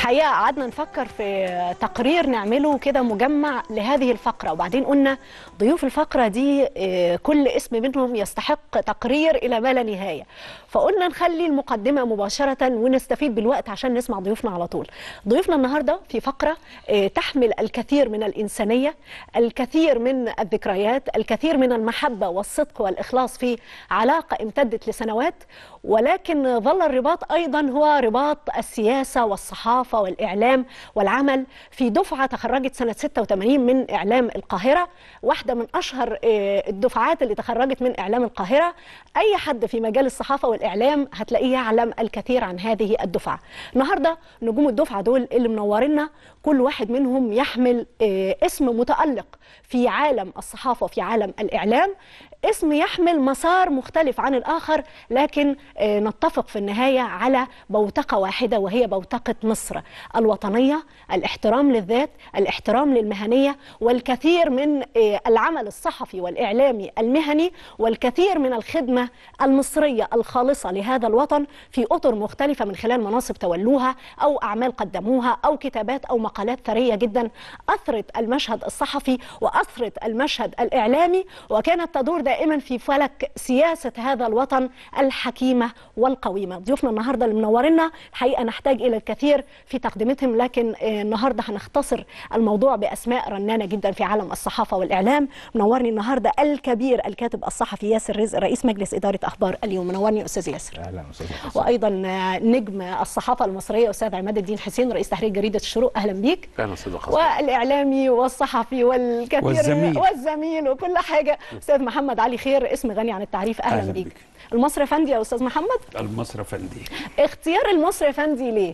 الحقيقه قعدنا نفكر في تقرير نعمله كده مجمع لهذه الفقره وبعدين قلنا ضيوف الفقره دي آه، كل اسم منهم يستحق تقرير الى ما لا نهايه فقلنا نخلي المقدمه مباشره ونستفيد بالوقت عشان نسمع ضيوفنا على طول ضيوفنا النهارده في فقره آه، تحمل الكثير من الانسانيه الكثير من الذكريات الكثير من المحبه والصدق والاخلاص في علاقه امتدت لسنوات ولكن ظل الرباط ايضا هو رباط السياسه والصحافه والاعلام والعمل في دفعه تخرجت سنه 86 من اعلام القاهره واحده من اشهر آه، الدفعات اللي تخرجت من اعلام القاهره اي حد في مجال الصحافه والاعلام هتلاقيه يعلم الكثير عن هذه الدفعه النهارده نجوم الدفعه دول اللي منورنا كل واحد منهم يحمل آه، اسم متالق في عالم الصحافه وفي عالم الاعلام اسم يحمل مسار مختلف عن الآخر لكن آه، نتفق في النهاية على بوتقة واحدة وهي بوتقة مصر الوطنية الاحترام للذات الاحترام للمهنية والكثير من آه، العمل الصحفي والإعلامي المهني والكثير من الخدمة المصرية الخالصة لهذا الوطن في أطر مختلفة من خلال مناصب تولوها أو أعمال قدموها أو كتابات أو مقالات ثرية جدا أثرت المشهد الصحفي وأثرت المشهد الإعلامي وكانت تدور دائما في فلك سياسة هذا الوطن الحكيمة والقويمة ضيوفنا النهاردة اللي منورنا الحقيقة نحتاج إلى الكثير في تقدمتهم لكن آه، النهاردة هنختصر الموضوع بأسماء رنانة جدا في عالم الصحافة والإعلام منورني النهاردة الكبير الكاتب الصحفي ياسر رزق رئيس مجلس إدارة أخبار اليوم منورني أستاذ ياسر اهلا استاذ حسن وايضا آه، نجم الصحافه المصريه استاذ عماد الدين حسين رئيس تحرير جريده الشروق اهلا بيك اهلا استاذ حسن والاعلامي والصحفي والكثير والزميل. والزميل وكل حاجه استاذ محمد علي خير اسم غني عن التعريف اهلا, أهلا بيك. بك. المصري فندي يا استاذ محمد المصري فندي اختيار المصري فندي ليه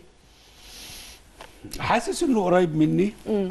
حاسس انه قريب مني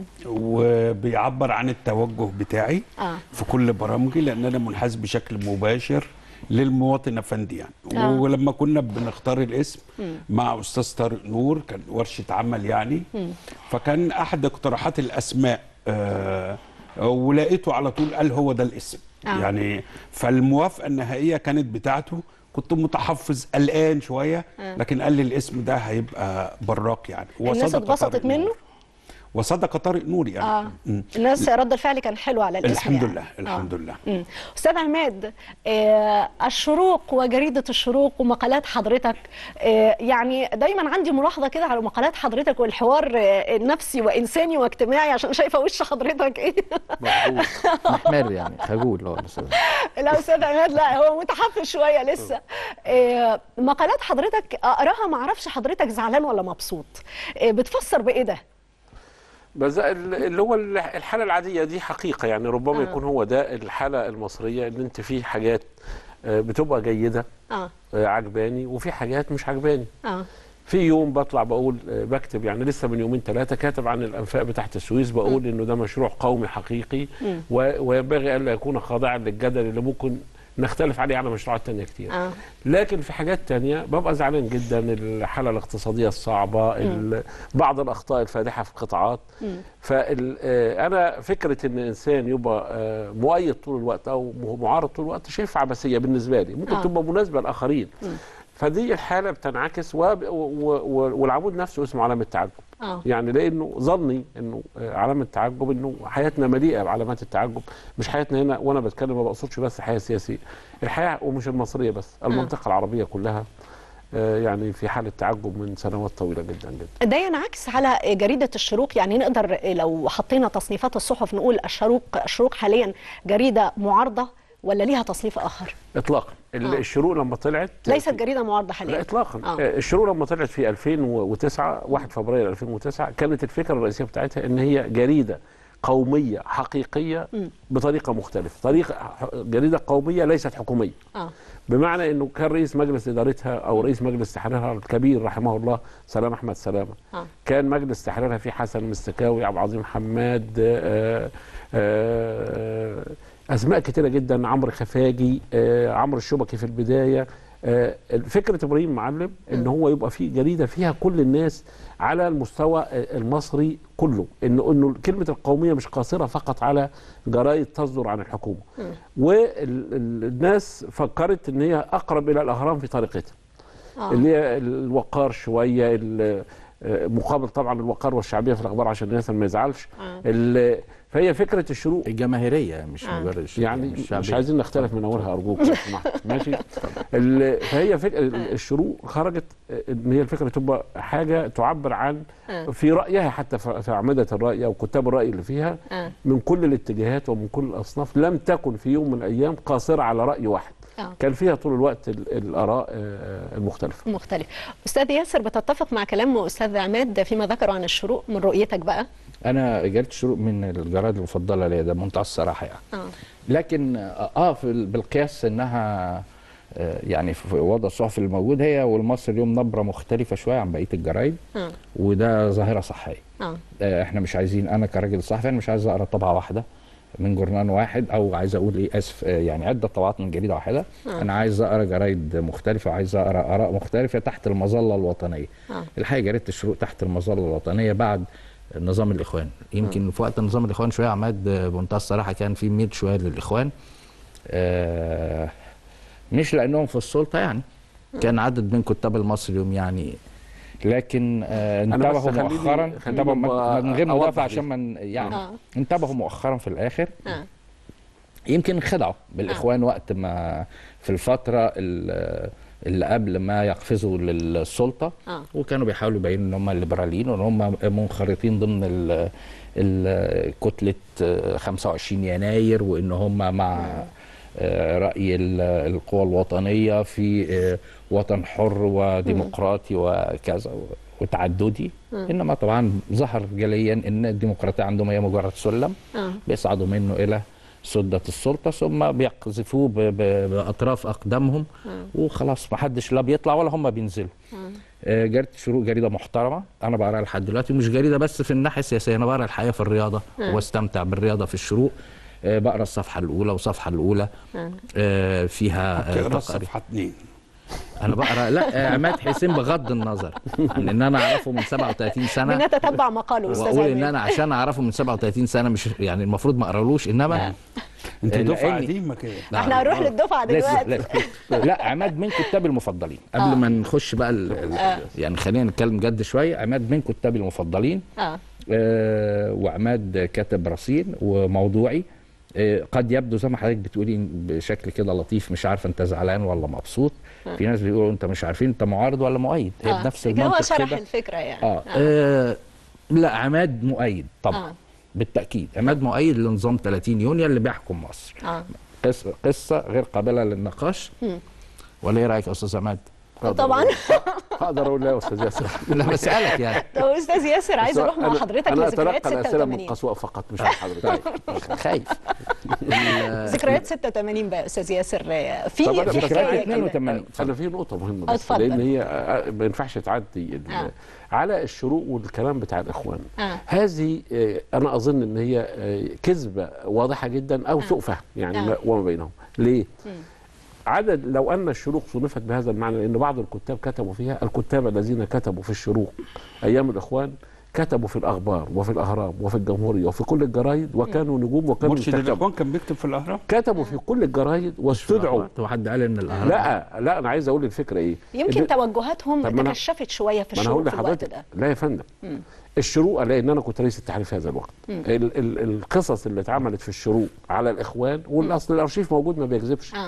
وبيعبر عن التوجه بتاعي آه. في كل برامجي لان انا منحاز بشكل مباشر للمواطن افندي يعني آه. ولما كنا بنختار الاسم مع استاذ طارق نور كان ورشه عمل يعني فكان احد اقتراحات الاسماء آه ولقيته على طول قال هو ده الاسم آه. يعني فالموافقه النهائيه كانت بتاعته كنت متحفظ قلقان شويه لكن قال لي الاسم ده هيبقى براق يعني الناس وصدق اتبسطت طارق منه؟ نور. وصدق طارق نور يعني اه مم. الناس رد الفعل كان حلو على الاسم الحمد يعني. لله الحمد لله مم. استاذ عماد آه الشروق وجريده الشروق ومقالات حضرتك آه يعني دايما عندي ملاحظه كده على مقالات حضرتك والحوار آه نفسي وانساني واجتماعي عشان شايفه وش حضرتك ايه مظبوط محمر يعني خجول هو الاستاذ لا استاذ عماد لا هو متحفز شويه لسه آه مقالات حضرتك اقراها ما اعرفش حضرتك زعلان ولا مبسوط آه بتفسر بايه ده بس ال- اللي هو ال- الحاله العاديه دي حقيقه يعني ربما آه. يكون هو ده الحاله المصريه ان انت في حاجات آه، بتبقى جيده اه آه، عجباني وفي حاجات مش عجباني اه في يوم بطلع بقول آه، بكتب يعني لسه من يومين ثلاثه كاتب عن الانفاق بتاعت السويس بقول انه ده مشروع قومي حقيقي و- وينبغي الا يكون خاضعا للجدل اللي ممكن نختلف عليه على مشروعات تانية كتير اه لكن في حاجات تانية ببقى زعلان جدا الحالة الاقتصادية الصعبة ال- بعض الأخطاء الفادحة في القطاعات فأنا فكرة أن إنسان يبقى آه، مؤيد طول الوقت أو م- معارض طول الوقت شايف عبثية بالنسبة لي ممكن آه. تبقى مناسبة لآخرين فدي الحالة بتنعكس وب- و- و- والعمود نفسه اسمه علامة تعجب اه يعني لانه ظني انه آه، علامه تعجب انه حياتنا مليئه بعلامات التعجب مش حياتنا هنا وانا بتكلم ما بقصدش بس الحياه السياسيه الحياه ومش المصريه بس المنطقه العربيه كلها آه، يعني في حاله تعجب من سنوات طويله جدا جدا ده ينعكس على جريدة الشروق يعني نقدر لو حطينا تصنيفات الصحف نقول الشروق الشروق حاليا جريدة معارضة ولا ليها تصنيف آخر؟ اطلاقا ال- آه. الشروق لما طلعت ليست جريدة معارضة لا حاليا اطلاقا آه. آه. الشروق لما طلعت في 2009 1 فبراير 2009 كانت الفكره الرئيسيه بتاعتها ان هي جريده قوميه حقيقيه بطريقه مختلفه طريقه جريده قوميه ليست حكوميه اه بمعنى انه كان رئيس مجلس ادارتها او رئيس مجلس تحريرها الكبير رحمه الله سلام احمد سلامه آه. كان مجلس تحريرها فيه حسن مستكاوي عبد العظيم حماد آه، آه، اسماء كتيره جدا عمرو خفاجي آه، عمرو الشبكي في البدايه آه، فكره ابراهيم معلم ان هو يبقى في جريده فيها كل الناس على المستوى آه، المصري كله انه انه كلمه القوميه مش قاصره فقط على جرائد تصدر عن الحكومه والناس فكرت ان هي اقرب الى الاهرام في طريقتها آه. اللي هي الوقار شويه ال- آه، مقابل طبعا الوقار والشعبيه في الاخبار عشان الناس ما يزعلش آه. ال- فهي فكره الشروق الجماهيريه مش آه. مجرد الشعبية، يعني مش مش شعبية. عايزين نختلف من اولها ارجوك لو سمحت ماشي ال- فهي فكره الشروق خرجت ان هي الفكره تبقى حاجه تعبر عن آه. في رايها حتى في في اعمده الراي او كتاب الراي اللي فيها آه. من كل الاتجاهات ومن كل الاصناف لم تكن في يوم من الايام قاصره على راي واحد آه. كان فيها طول الوقت ال- الاراء آه، المختلفه مختلف استاذ ياسر بتتفق مع كلام استاذ عماد فيما ذكره عن الشروق من رؤيتك بقى انا جريده الشروق من الجرايد المفضله ليا ده منتهى الصراحه يعني اه لكن اه في ال- بالقياس انها آه، يعني في وضع الصحفي الموجود هي والمصري اليوم نبره مختلفه شويه عن بقيه الجرايد اه وده ظاهره صحيه اه آه، احنا مش عايزين انا كراجل صحفي انا مش عايز اقرا طبعه واحده من جورنال واحد او عايز اقول ايه اسف آه، يعني عده طبعات من جريده واحده آه. انا عايز اقرا جرايد مختلفه وعايز اقرا اراء مختلفه تحت المظله الوطنيه آه. الحقيقه جريده الشروق تحت المظله الوطنيه بعد نظام الاخوان يمكن في وقت نظام الاخوان شويه عماد آه، بمنتهى الصراحه كان في ميل شويه للاخوان آه، مش لانهم في السلطه يعني كان عدد من كتاب المصري اليوم يعني لكن آه أنا بس انتبهوا خليني- مؤخرا خليني انتبهوا أبقى من غير أوضح مدافع دي. عشان من يعني آه. انتبهوا مؤخرا في الاخر اه يمكن خدعوا بالاخوان وقت ما في الفتره ال- اللي قبل ما يقفزوا للسلطه آه. وكانوا بيحاولوا يبينوا ان هم ليبراليين وان هم منخرطين ضمن ال- ال- كتله آه، 25 يناير وان هم مع آه، راي ال- القوى الوطنيه في آه، وطن حر وديمقراطي وكذا وتعددي انما طبعا ظهر جليا ان الديمقراطيه عندهم هي مجرد سلم اه بيصعدوا منه الى سدة السلطة ثم بيقذفوه ب- ب- بأطراف أقدامهم وخلاص ما حدش لا بيطلع ولا هم بينزلوا آه، جريدة الشروق جريدة محترمة أنا بقراها لحد دلوقتي مش جريدة بس في الناحية السياسية أنا بقرا الحقيقة في الرياضة واستمتع بالرياضة في الشروق آه، بقرا الصفحة الأولى والصفحة الأولى آه، فيها آه، تقرا تقارير الصفحه اتنين أنا بقرا لا آه، عماد حسين بغض النظر عن إن أنا أعرفه من 37 سنة بنتتبع مقاله استاذ واقول ان عماد. انا عشان اعرفه من 37 سنه مش يعني المفروض ما اقرالوش انما انت لأني- دفعه قديمه كده احنا هنروح للدفعه لسه دلوقتي لا, لا عماد من كتابي المفضلين قبل آه. ما نخش بقى ال ال يعني خلينا نتكلم جد شويه عماد من كتابي المفضلين اه آه وعماد كاتب رصين وموضوعي آه قد يبدو زي ما حضرتك بتقولي بشكل كده لطيف مش عارفه انت زعلان ولا مبسوط في ناس بيقولوا انت مش عارفين انت معارض ولا مؤيد هي آه. بنفس لكن هو المنطق شرح كده الفكره يعني آه. آه لا عماد مؤيد طبعا آه. بالتاكيد عماد مؤيد لنظام 30 يونيو اللي بيحكم مصر اه قصه قصه غير قابله للنقاش ولا ايه رايك يا استاذ عماد؟ طبعا هقدر اقول لا يا استاذ ياسر لا بسالك يعني طب استاذ ياسر عايز بس اروح مع أنا- حضرتك انا لذكريات اتلقى الاسئله من 86 قسوه فقط مش من حضرتك خايف ال- ذكريات 86 بقى يا استاذ ياسر في طب أنا في ذكريات حكايه كده. 82 انا في نقطه مهمه آه، بس اتفضل. لان هي آه، ما ينفعش تعدي ال- آه. على الشروق والكلام بتاع الاخوان آه. هذه آه، انا اظن ان هي آه، كذبه واضحه جدا او سوء فهم يعني آه. ما- وما بينهم ليه عدد لو ان الشروق صنفت بهذا المعنى لان بعض الكتاب كتبوا فيها الكتاب الذين كتبوا في الشروق ايام الاخوان كتبوا في الاخبار وفي الاهرام وفي الجمهوريه وفي كل الجرايد وكانوا نجوم وكانوا مرشد يستكتبوا. الاخوان كان بيكتب في الاهرام كتبوا في كل الجرايد واستدعوا هو حد قال ان الاهرام لا لا انا عايز اقول الفكره ايه يمكن إن- توجهاتهم طب ما أنا- تكشفت شويه في ما انا هقول الشروق في الوقت لحضرتك ده لا يا فندم الشروق لان انا كنت رئيس التحرير في هذا الوقت ال ال القصص اللي اتعملت في الشروق على الاخوان والاصل الارشيف موجود ما بيكذبش اه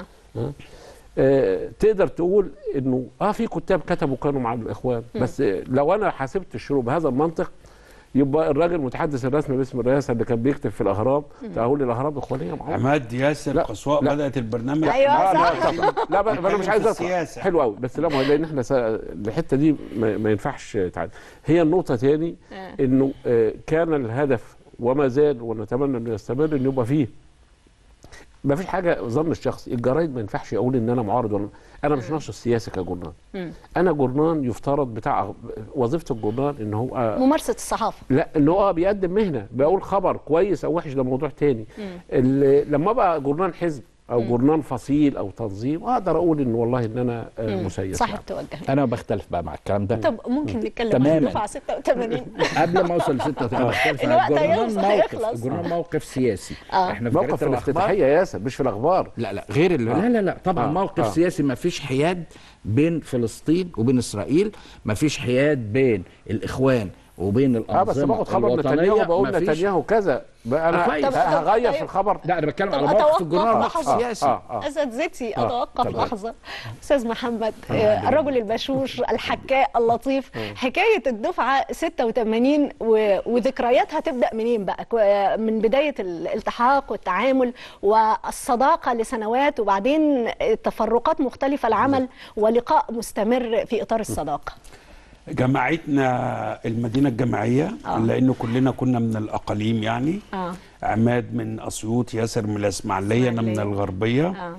آه تقدر تقول انه اه في كتاب كتبوا كانوا مع الاخوان بس آه لو انا حسبت الشروق بهذا المنطق يبقى الراجل المتحدث الرسمي باسم الرئاسه اللي كان بيكتب في الاهرام اقول الاهرام اخوانيه معروف عماد ياسر لا، قصواء لا. بدات البرنامج أيوة، لا صح. لا طب- لا بقى- انا مش عايز في اطلع السياسة. حلو قوي بس لا ما هو لان احنا سا... الحته دي ما, ما ينفعش تعدي هي النقطه تاني آه. انه آه، كان الهدف وما زال ونتمنى انه يستمر انه يبقى فيه ما فيش حاجه ظن الشخصي الجرايد ما ينفعش اقول ان انا معارض ولا انا مش ناشط سياسي كجورنال مم. انا جورنال يفترض بتاع وظيفه الجورنال ان هو ممارسه الصحافه لا ان هو بيقدم مهنه بقول خبر كويس او وحش ده موضوع تاني اللي لما ابقى جورنال حزب او جورنال فصيل او تنظيم اقدر اقول ان والله ان انا آه، مسيس صاحب يعني. توجه انا بختلف بقى مع الكلام ده طب ممكن نتكلم عن تماماً. الدفعه 86 قبل ما اوصل 86 بختلف الوقت الجورنال هيوصل، موقف هيخلص. الجورنال موقف سياسي آه. احنا في موقف جريدة في الأخبار الافتتاحيه يا ياسر مش في الاخبار لا لا غير اللي لا لا لا طبعا آه. موقف آه. سياسي ما فيش حياد بين فلسطين وبين اسرائيل ما فيش حياد بين الاخوان وبين اه بس الانظمه باخد خبر الوطنيه نتنياهو بقول مفيش- نتنياهو كذا بقى آه، انا كويس. ه- طب- طب- هغير في طيب. الخبر لا انا بتكلم طب على موقف أتوقف الجورنال موقف لحظة. سياسي اه اه اساتذتي آه، اتوقف اتفضل. لحظه استاذ محمد آه، الرجل البشوش الحكاء اللطيف حكايه الدفعه 86 و- وذكرياتها تبدا منين بقى كو- آه، من بدايه الالتحاق والتعامل والصداقه لسنوات وبعدين تفرقات مختلفه العمل ولقاء مستمر في اطار الصداقه جماعتنا المدينه الجامعيه آه. لانه كلنا كنا من الاقاليم يعني اه عماد من اسيوط ياسر من الاسماعيليه انا من إسماعيلية. الغربيه اه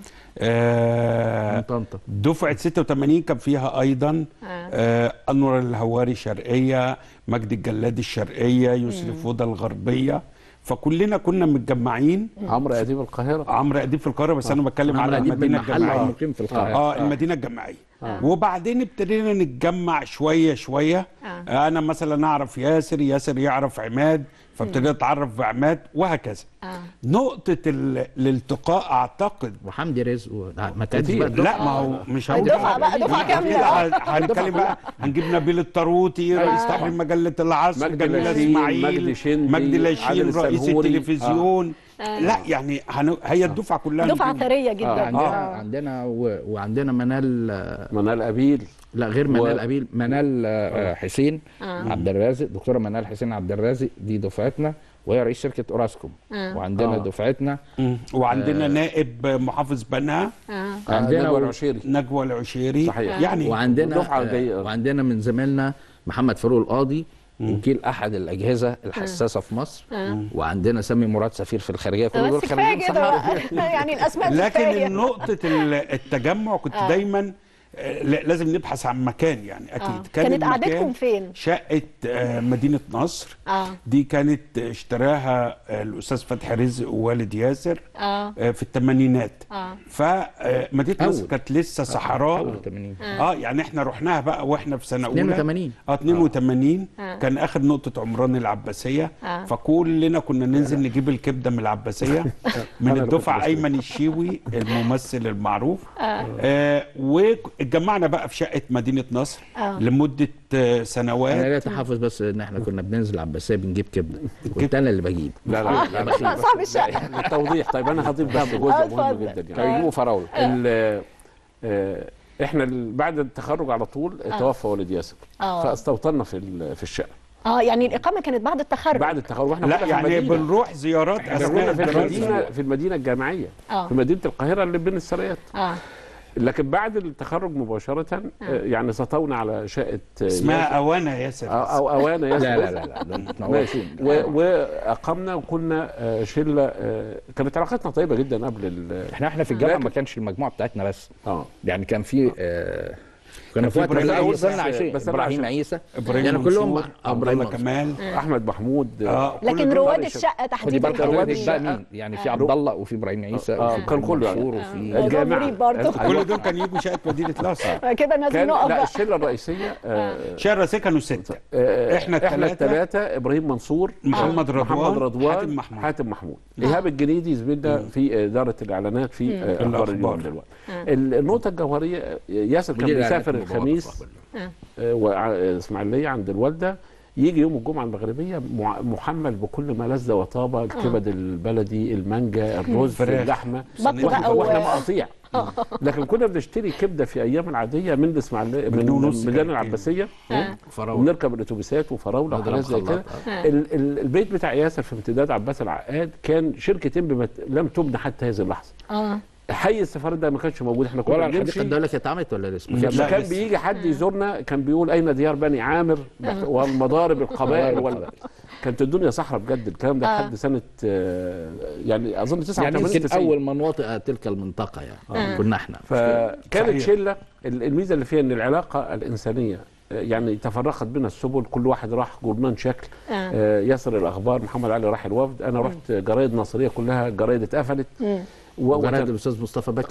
آه من طنطا دفعه 86 كان فيها ايضا آه. آه انور الهواري شرقيه مجدي الجلادي الشرقيه يسري فوده الغربيه فكلنا كنا متجمعين عمرو اديب القاهره عمرو اديب في القاهره بس انا بتكلم على عمرو أديب من المدينه محل الجامعيه ومقيم في القاهره اه المدينه الجامعيه آه. وبعدين ابتدينا نتجمع شويه شويه آه. انا مثلا اعرف ياسر ياسر يعرف عماد فابتديت اتعرف بعماد وهكذا اه نقطه ال- الالتقاء اعتقد وحمدي رزق و... لا ما كانش كتير. بقى الدفعة. لا ما هو مش هقول الدفعة بقى، دفعة لا، كاملة. لا، هنتكلم بقى هنجيب نبيل الطاروطي رئيس تحرير مجله العصر مجدي جميل لاشين، اسماعيل مجدي شندي، مجدي لاشين عادل رئيس السنهوري. التلفزيون لا يعني هن... هي الدفعه كلها دفعه نجوم. ثريه جدا عندنا آه. عندنا و... وعندنا منال منال ابيل لا غير منال ابيل منال آه، حسين آه. عبد الرازق دكتوره منال حسين عبد الرازق دي دفعتنا وهي رئيس شركه اوراسكوم آه. وعندنا آه. دفعتنا مم. وعندنا نائب محافظ بنها آه. عندنا نجوى و- العشيري نجوى العشيري صحيح. يعني وعندنا دفعة آه، جاية. وعندنا من زميلنا محمد فاروق القاضي وكيل احد الاجهزه الحساسه في مصر وعندنا سامي مراد سفير في الخارجيه كل دول بس كفايه خريجين كده صحافة. بقى. يعني الاسماء لكن كفاية. نقطة ال- التجمع كنت آه. دايما آه، لا- لازم نبحث عن مكان يعني اكيد آه. كانت المكان قعدتكم فين؟ شقة آه، مدينة نصر اه دي كانت اشتراها آه، الاستاذ فتحي رزق ووالد ياسر اه آه، في الثمانينات اه فمدينة نصر أول. كانت لسه صحراء أول 80. اه يعني احنا رحناها بقى واحنا في سنه اولى 82. اه 82 آه. كان اخر نقطه عمران العباسيه آه. فكلنا كنا ننزل نجيب الكبده من العباسيه من أنا اللي كنت الدفعه بشتري. ايمن الشيوي الممثل المعروف آه واتجمعنا بقى في شقه مدينه نصر آه. لمده آه انا سنوات لا تحافظ بس ان احنا كنا بننزل العباسيه بنجيب كبده كنت انا اللي بجيب لا لا لا, لا, لا صاحب الشقه للتوضيح طيب انا هضيف بس جزء آه، مهم اتفضل. جدا يعني كانوا يجيبوا فراوله ال- آه، احنا ال- بعد التخرج على طول توفى والد ياسر آه. فاستوطنا في ال- في الشقه اه يعني الاقامه كانت بعد التخرج بعد التخرج واحنا لا كنا في يعني المدينة. بنروح زيارات احنا اثناء كنا في الدراسه المدينه في المدينه الجامعيه آه. في مدينه القاهره اللي بين السرايات اه لكن بعد التخرج مباشره آه، يعني سطونا على شقه آه، اسمها ياسر. اوانه ياسر او أو اوانه ياسر لا لا لا لا ده انتوا ماشي نورتونا. و- واقمنا وكنا آه، شله آه، كانت علاقتنا طيبه جدا قبل ال- احنا احنا في الجامعه لكن- ما كانش المجموعه بتاعتنا بس اه يعني كان في آه كنا كان في في وقت إبراهيم الاول عيسى، كنا عايشين بس أنا ابراهيم عشان- عيسى ابراهيم يعني كلهم منصور آه، عبد ابراهيم الله منصور. كمال احمد محمود اه لكن دول رواد بعد الشقه خدي تحديدا بالك كانوا رواد مين؟ الشقه مين يعني في عبد الله وفي ابراهيم عيسى آه، وفي كان كله يعني. منصور وفي الجامعة. مريب برضه. أيوة. كل دول كانوا يجوا شقه مدينه نصر كده لازم كان نقف لا بقى الشله الرئيسيه آه شارع كانوا سته آه، إحنا احنا التلاتة. الثلاثه ابراهيم منصور محمد رضوان، محمد رضوان حاتم محمود. حاتم محمود ايهاب الجنيدي زميلنا في اداره الاعلانات في آه، اخبار الأخبار. اليوم دلوقتي ال- النقطه الجوهريه آه، ياسر كان مدير بيسافر الإعلانات الخميس آه، وع- اسماعيليه عند الوالده يجي يوم الجمعه المغربيه مع- محمل بكل ما لذ وطاب الكبد البلدي المانجا الرز فراخ. اللحمه بط واحنا بقى و- واحنا مقاطيع لكن كنا بنشتري كبده في ايام العاديه من الاسماعيليه من بجنيه ونص ميدان كانت العباسيه فراوله ونركب الاتوبيسات وفراوله نضرب وحاجات زي خلاط. كده ال- ال- البيت بتاع ياسر في امتداد عباس العقاد كان شركتين بمت... لم تبنى حتى هذه اللحظه اه حي السفاره ده ما كانش موجود احنا كنا ولا بنمشي الحديقه الدوليه كانت اتعملت ولا لسه؟ لما لا، كان لسه. بيجي حد يزورنا كان بيقول اين ديار بني عامر والمضارب القبائل ولا كانت الدنيا صحراء بجد الكلام ده آه. لحد سنه آه، يعني اظن 89 يعني يمكن 90. اول من وطئ تلك المنطقه يعني كنا احنا فكانت صحيح. شله ال- الميزه اللي فيها ان العلاقه الانسانيه آه، يعني تفرقت بنا السبل كل واحد راح جورنان شكل آه. آه، ياسر الاخبار محمد علي راح الوفد انا رحت جرايد ناصريه كلها جرايد اتقفلت مم. و- وجناد وت- الاستاذ مصطفى بكر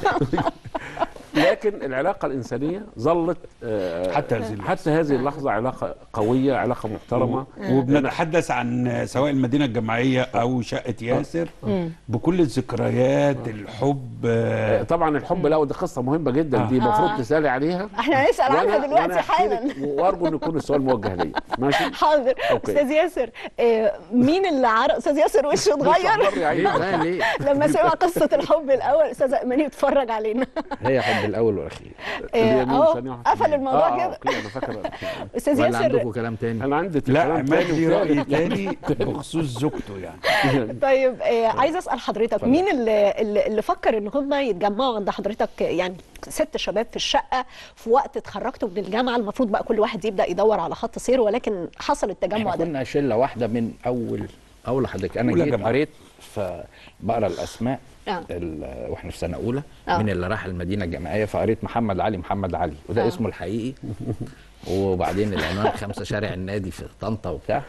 لكن العلاقه الانسانيه ظلت آه، حتى هذه اللحظة. حتى هذه اللحظه علاقه قويه علاقه محترمه وبنتحدث عن سواء المدينه الجامعيه او شقه ياسر بكل الذكريات الحب آه، آه، طبعا الحب الاول دي قصه مهمه جدا دي آه. المفروض تسالي عليها احنا هنسال عنها وأنا- دلوقتي وأنا هحكي حالا لك وارجو ان يكون السؤال موجه ليا ماشي حاضر أوكي. استاذ ياسر آه، مين اللي عرف استاذ ياسر وشه اتغير مش يا عيني. ليه لا ليه لما سمع قصه الحب الاول استاذ اماني بيتفرج علينا هي حب الاول والاخير آه، اليمين اهو ثانية واحدة. قفل الموضوع آه، آه، كده اوكي انا فاكر استاذ ولا عندكم ياسر كلام تاني انا عندي لا كلام عماد تاني لي راي وتالت. تاني بخصوص زوجته يعني طيب آه، عايزه اسال حضرتك مين اللي اللي اللي فكر ان هم يتجمعوا عند حضرتك يعني ست شباب في الشقه في وقت اتخرجتوا من الجامعه المفروض بقى كل واحد يبدا يدور على خط سير ولكن حصل التجمع احنا ده كنا شله واحده من اول اول لحضرتك انا أولى جيت جامعة. قريت فبقرا الاسماء آه. ال- واحنا في سنه اولى آه. من اللي راح المدينه الجامعيه فقريت محمد علي محمد علي وده آه. اسمه الحقيقي وبعدين العنوان خمسة شارع النادي في طنطا وبتاع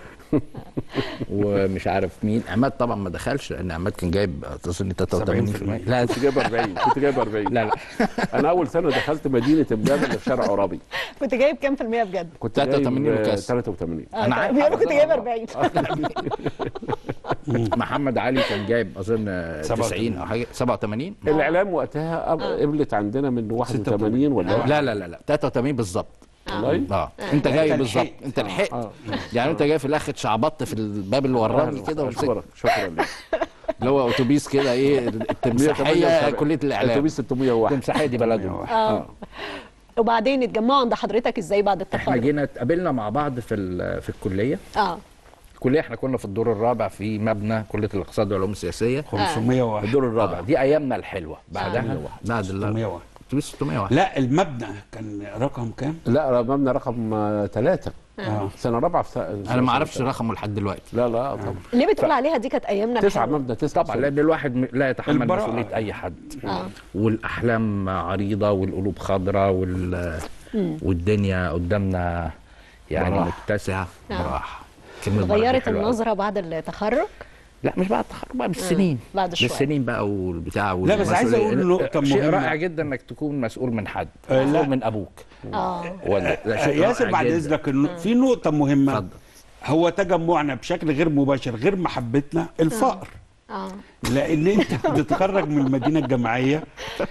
ومش عارف مين عماد طبعا ما دخلش لان عماد كان جايب اظن 83% لا كنت جايب 40 كنت جايب 40 لا لا انا اول سنه دخلت مدينه امبابه اللي في شارع عرابي كنت جايب كام في المية بجد؟ كنت 83 جايب، آه، وكاس. 83 آه، أنا عارف بيقولوا كنت حافظ جايب أنا. 40 محمد علي كان جايب اظن 90 او حاجه 87 الاعلام وقتها أب- قبلت عندنا من 81 ولا لا لا لا لا 83 بالظبط والله اه انت جاي أنت بالظبط لحقت. انت لحقت آه. يعني انت جاي في الاخر اتشعبطت في الباب اللي وراني كده ومسكت شكرا شكرا لك اللي هو اتوبيس كده ايه التمساحيه 178. كليه الاعلام اتوبيس 601 التمساحيه دي بلدهم اه وبعدين اتجمعوا عند حضرتك ازاي بعد احنا التخرج؟ جينا اتقابلنا مع بعض في ال- في الكليه اه الكليه احنا كنا في الدور الرابع في مبنى كليه الاقتصاد والعلوم السياسيه 501 الدور الرابع دي ايامنا الحلوه بعدها بعد ال- 601 اتوبيس 601 لا المبنى كان رقم كام؟ لا مبنى رقم ثلاثة اه سنة رابعة في س- انا ما اعرفش رقمه لحد دلوقتي لا لا طبعا ليه بتقول عليها دي كانت ايامنا تسعة الحلوة؟ مبنى تسعة طبعا لان الواحد م- لا يتحمل البراءة. مسؤوليه اي حد آه. والاحلام عريضه والقلوب خضراء وال... والدنيا قدامنا يعني براحة. متسعه آه. براحه كلمة براحة اتغيرت حلوة أوي. النظرة بعد التخرج؟ لا مش بعد التخرج بقى بالسنين بعد شوية. بالسنين بقى والبتاع لا، بس عايز والمسؤولية. أقول نقطة شيء مهمة. رائع جدا انك تكون مسؤول من حد آه، مسؤول لا. من ابوك اه ولا لا شيء ياسر رائع بعد جداً. اذنك إنه في نقطه مهمه اتفضل. هو تجمعنا بشكل غير مباشر غير محبتنا الفقر اه لان انت بتتخرج من المدينه الجامعيه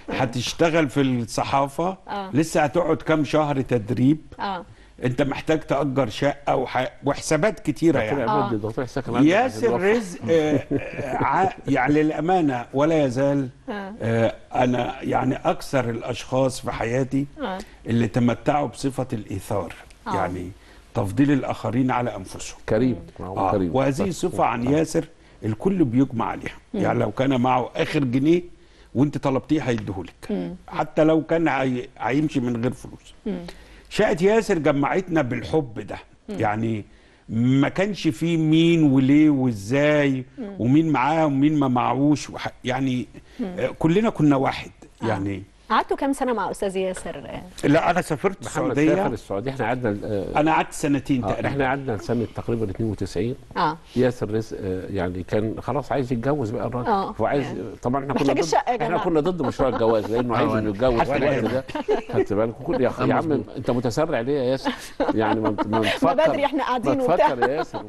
هتشتغل في الصحافه آه. لسه هتقعد كام شهر تدريب اه انت محتاج تاجر شقه وح... وحسابات كتيره كده يعني عماد دكتور سكن عندك ياسر الوفا. رزق آه، آه، ع- يعني للامانه ولا يزال آه، انا يعني اكثر الاشخاص في حياتي آه. اللي تمتعوا بصفه الايثار آه. يعني تفضيل الاخرين على انفسهم كريم ما هو آه. كريم وهذه صفه عن ياسر الكل بيجمع عليها يعني لو كان معه اخر جنيه وانت طلبتيه هيديهولك حتى لو كان هي- هيمشي من غير فلوس شقه ياسر جمعتنا بالحب ده يعني ما كانش فيه مين وليه وازاي ومين معاه ومين ما معهوش وح- يعني آه، كلنا كنا واحد يعني قعدتوا كام سنة مع أستاذ ياسر؟ لا انا سافرت محمد السعوديه سافر السعوديه احنا قعدنا آه، انا قعدت سنتين آه، تقريبا احنا قعدنا سنه تقريبا 92 اه ياسر رزق آه، يعني كان خلاص عايز يتجوز بقى الراجل آه، هو عايز يعني. طبعا احنا كنا محتاج ضد الشقة يا احنا جماعة. كنا ضد مشروع الجواز لانه عايز انه يتجوز في الوقت ده خدت بالك كل- يا, أخي- يا عم انت متسرع ليه يا ياسر يعني ما انت- ما تفكر بدري إحنا قاعدين ما وبتاع. تفكر يا ياسر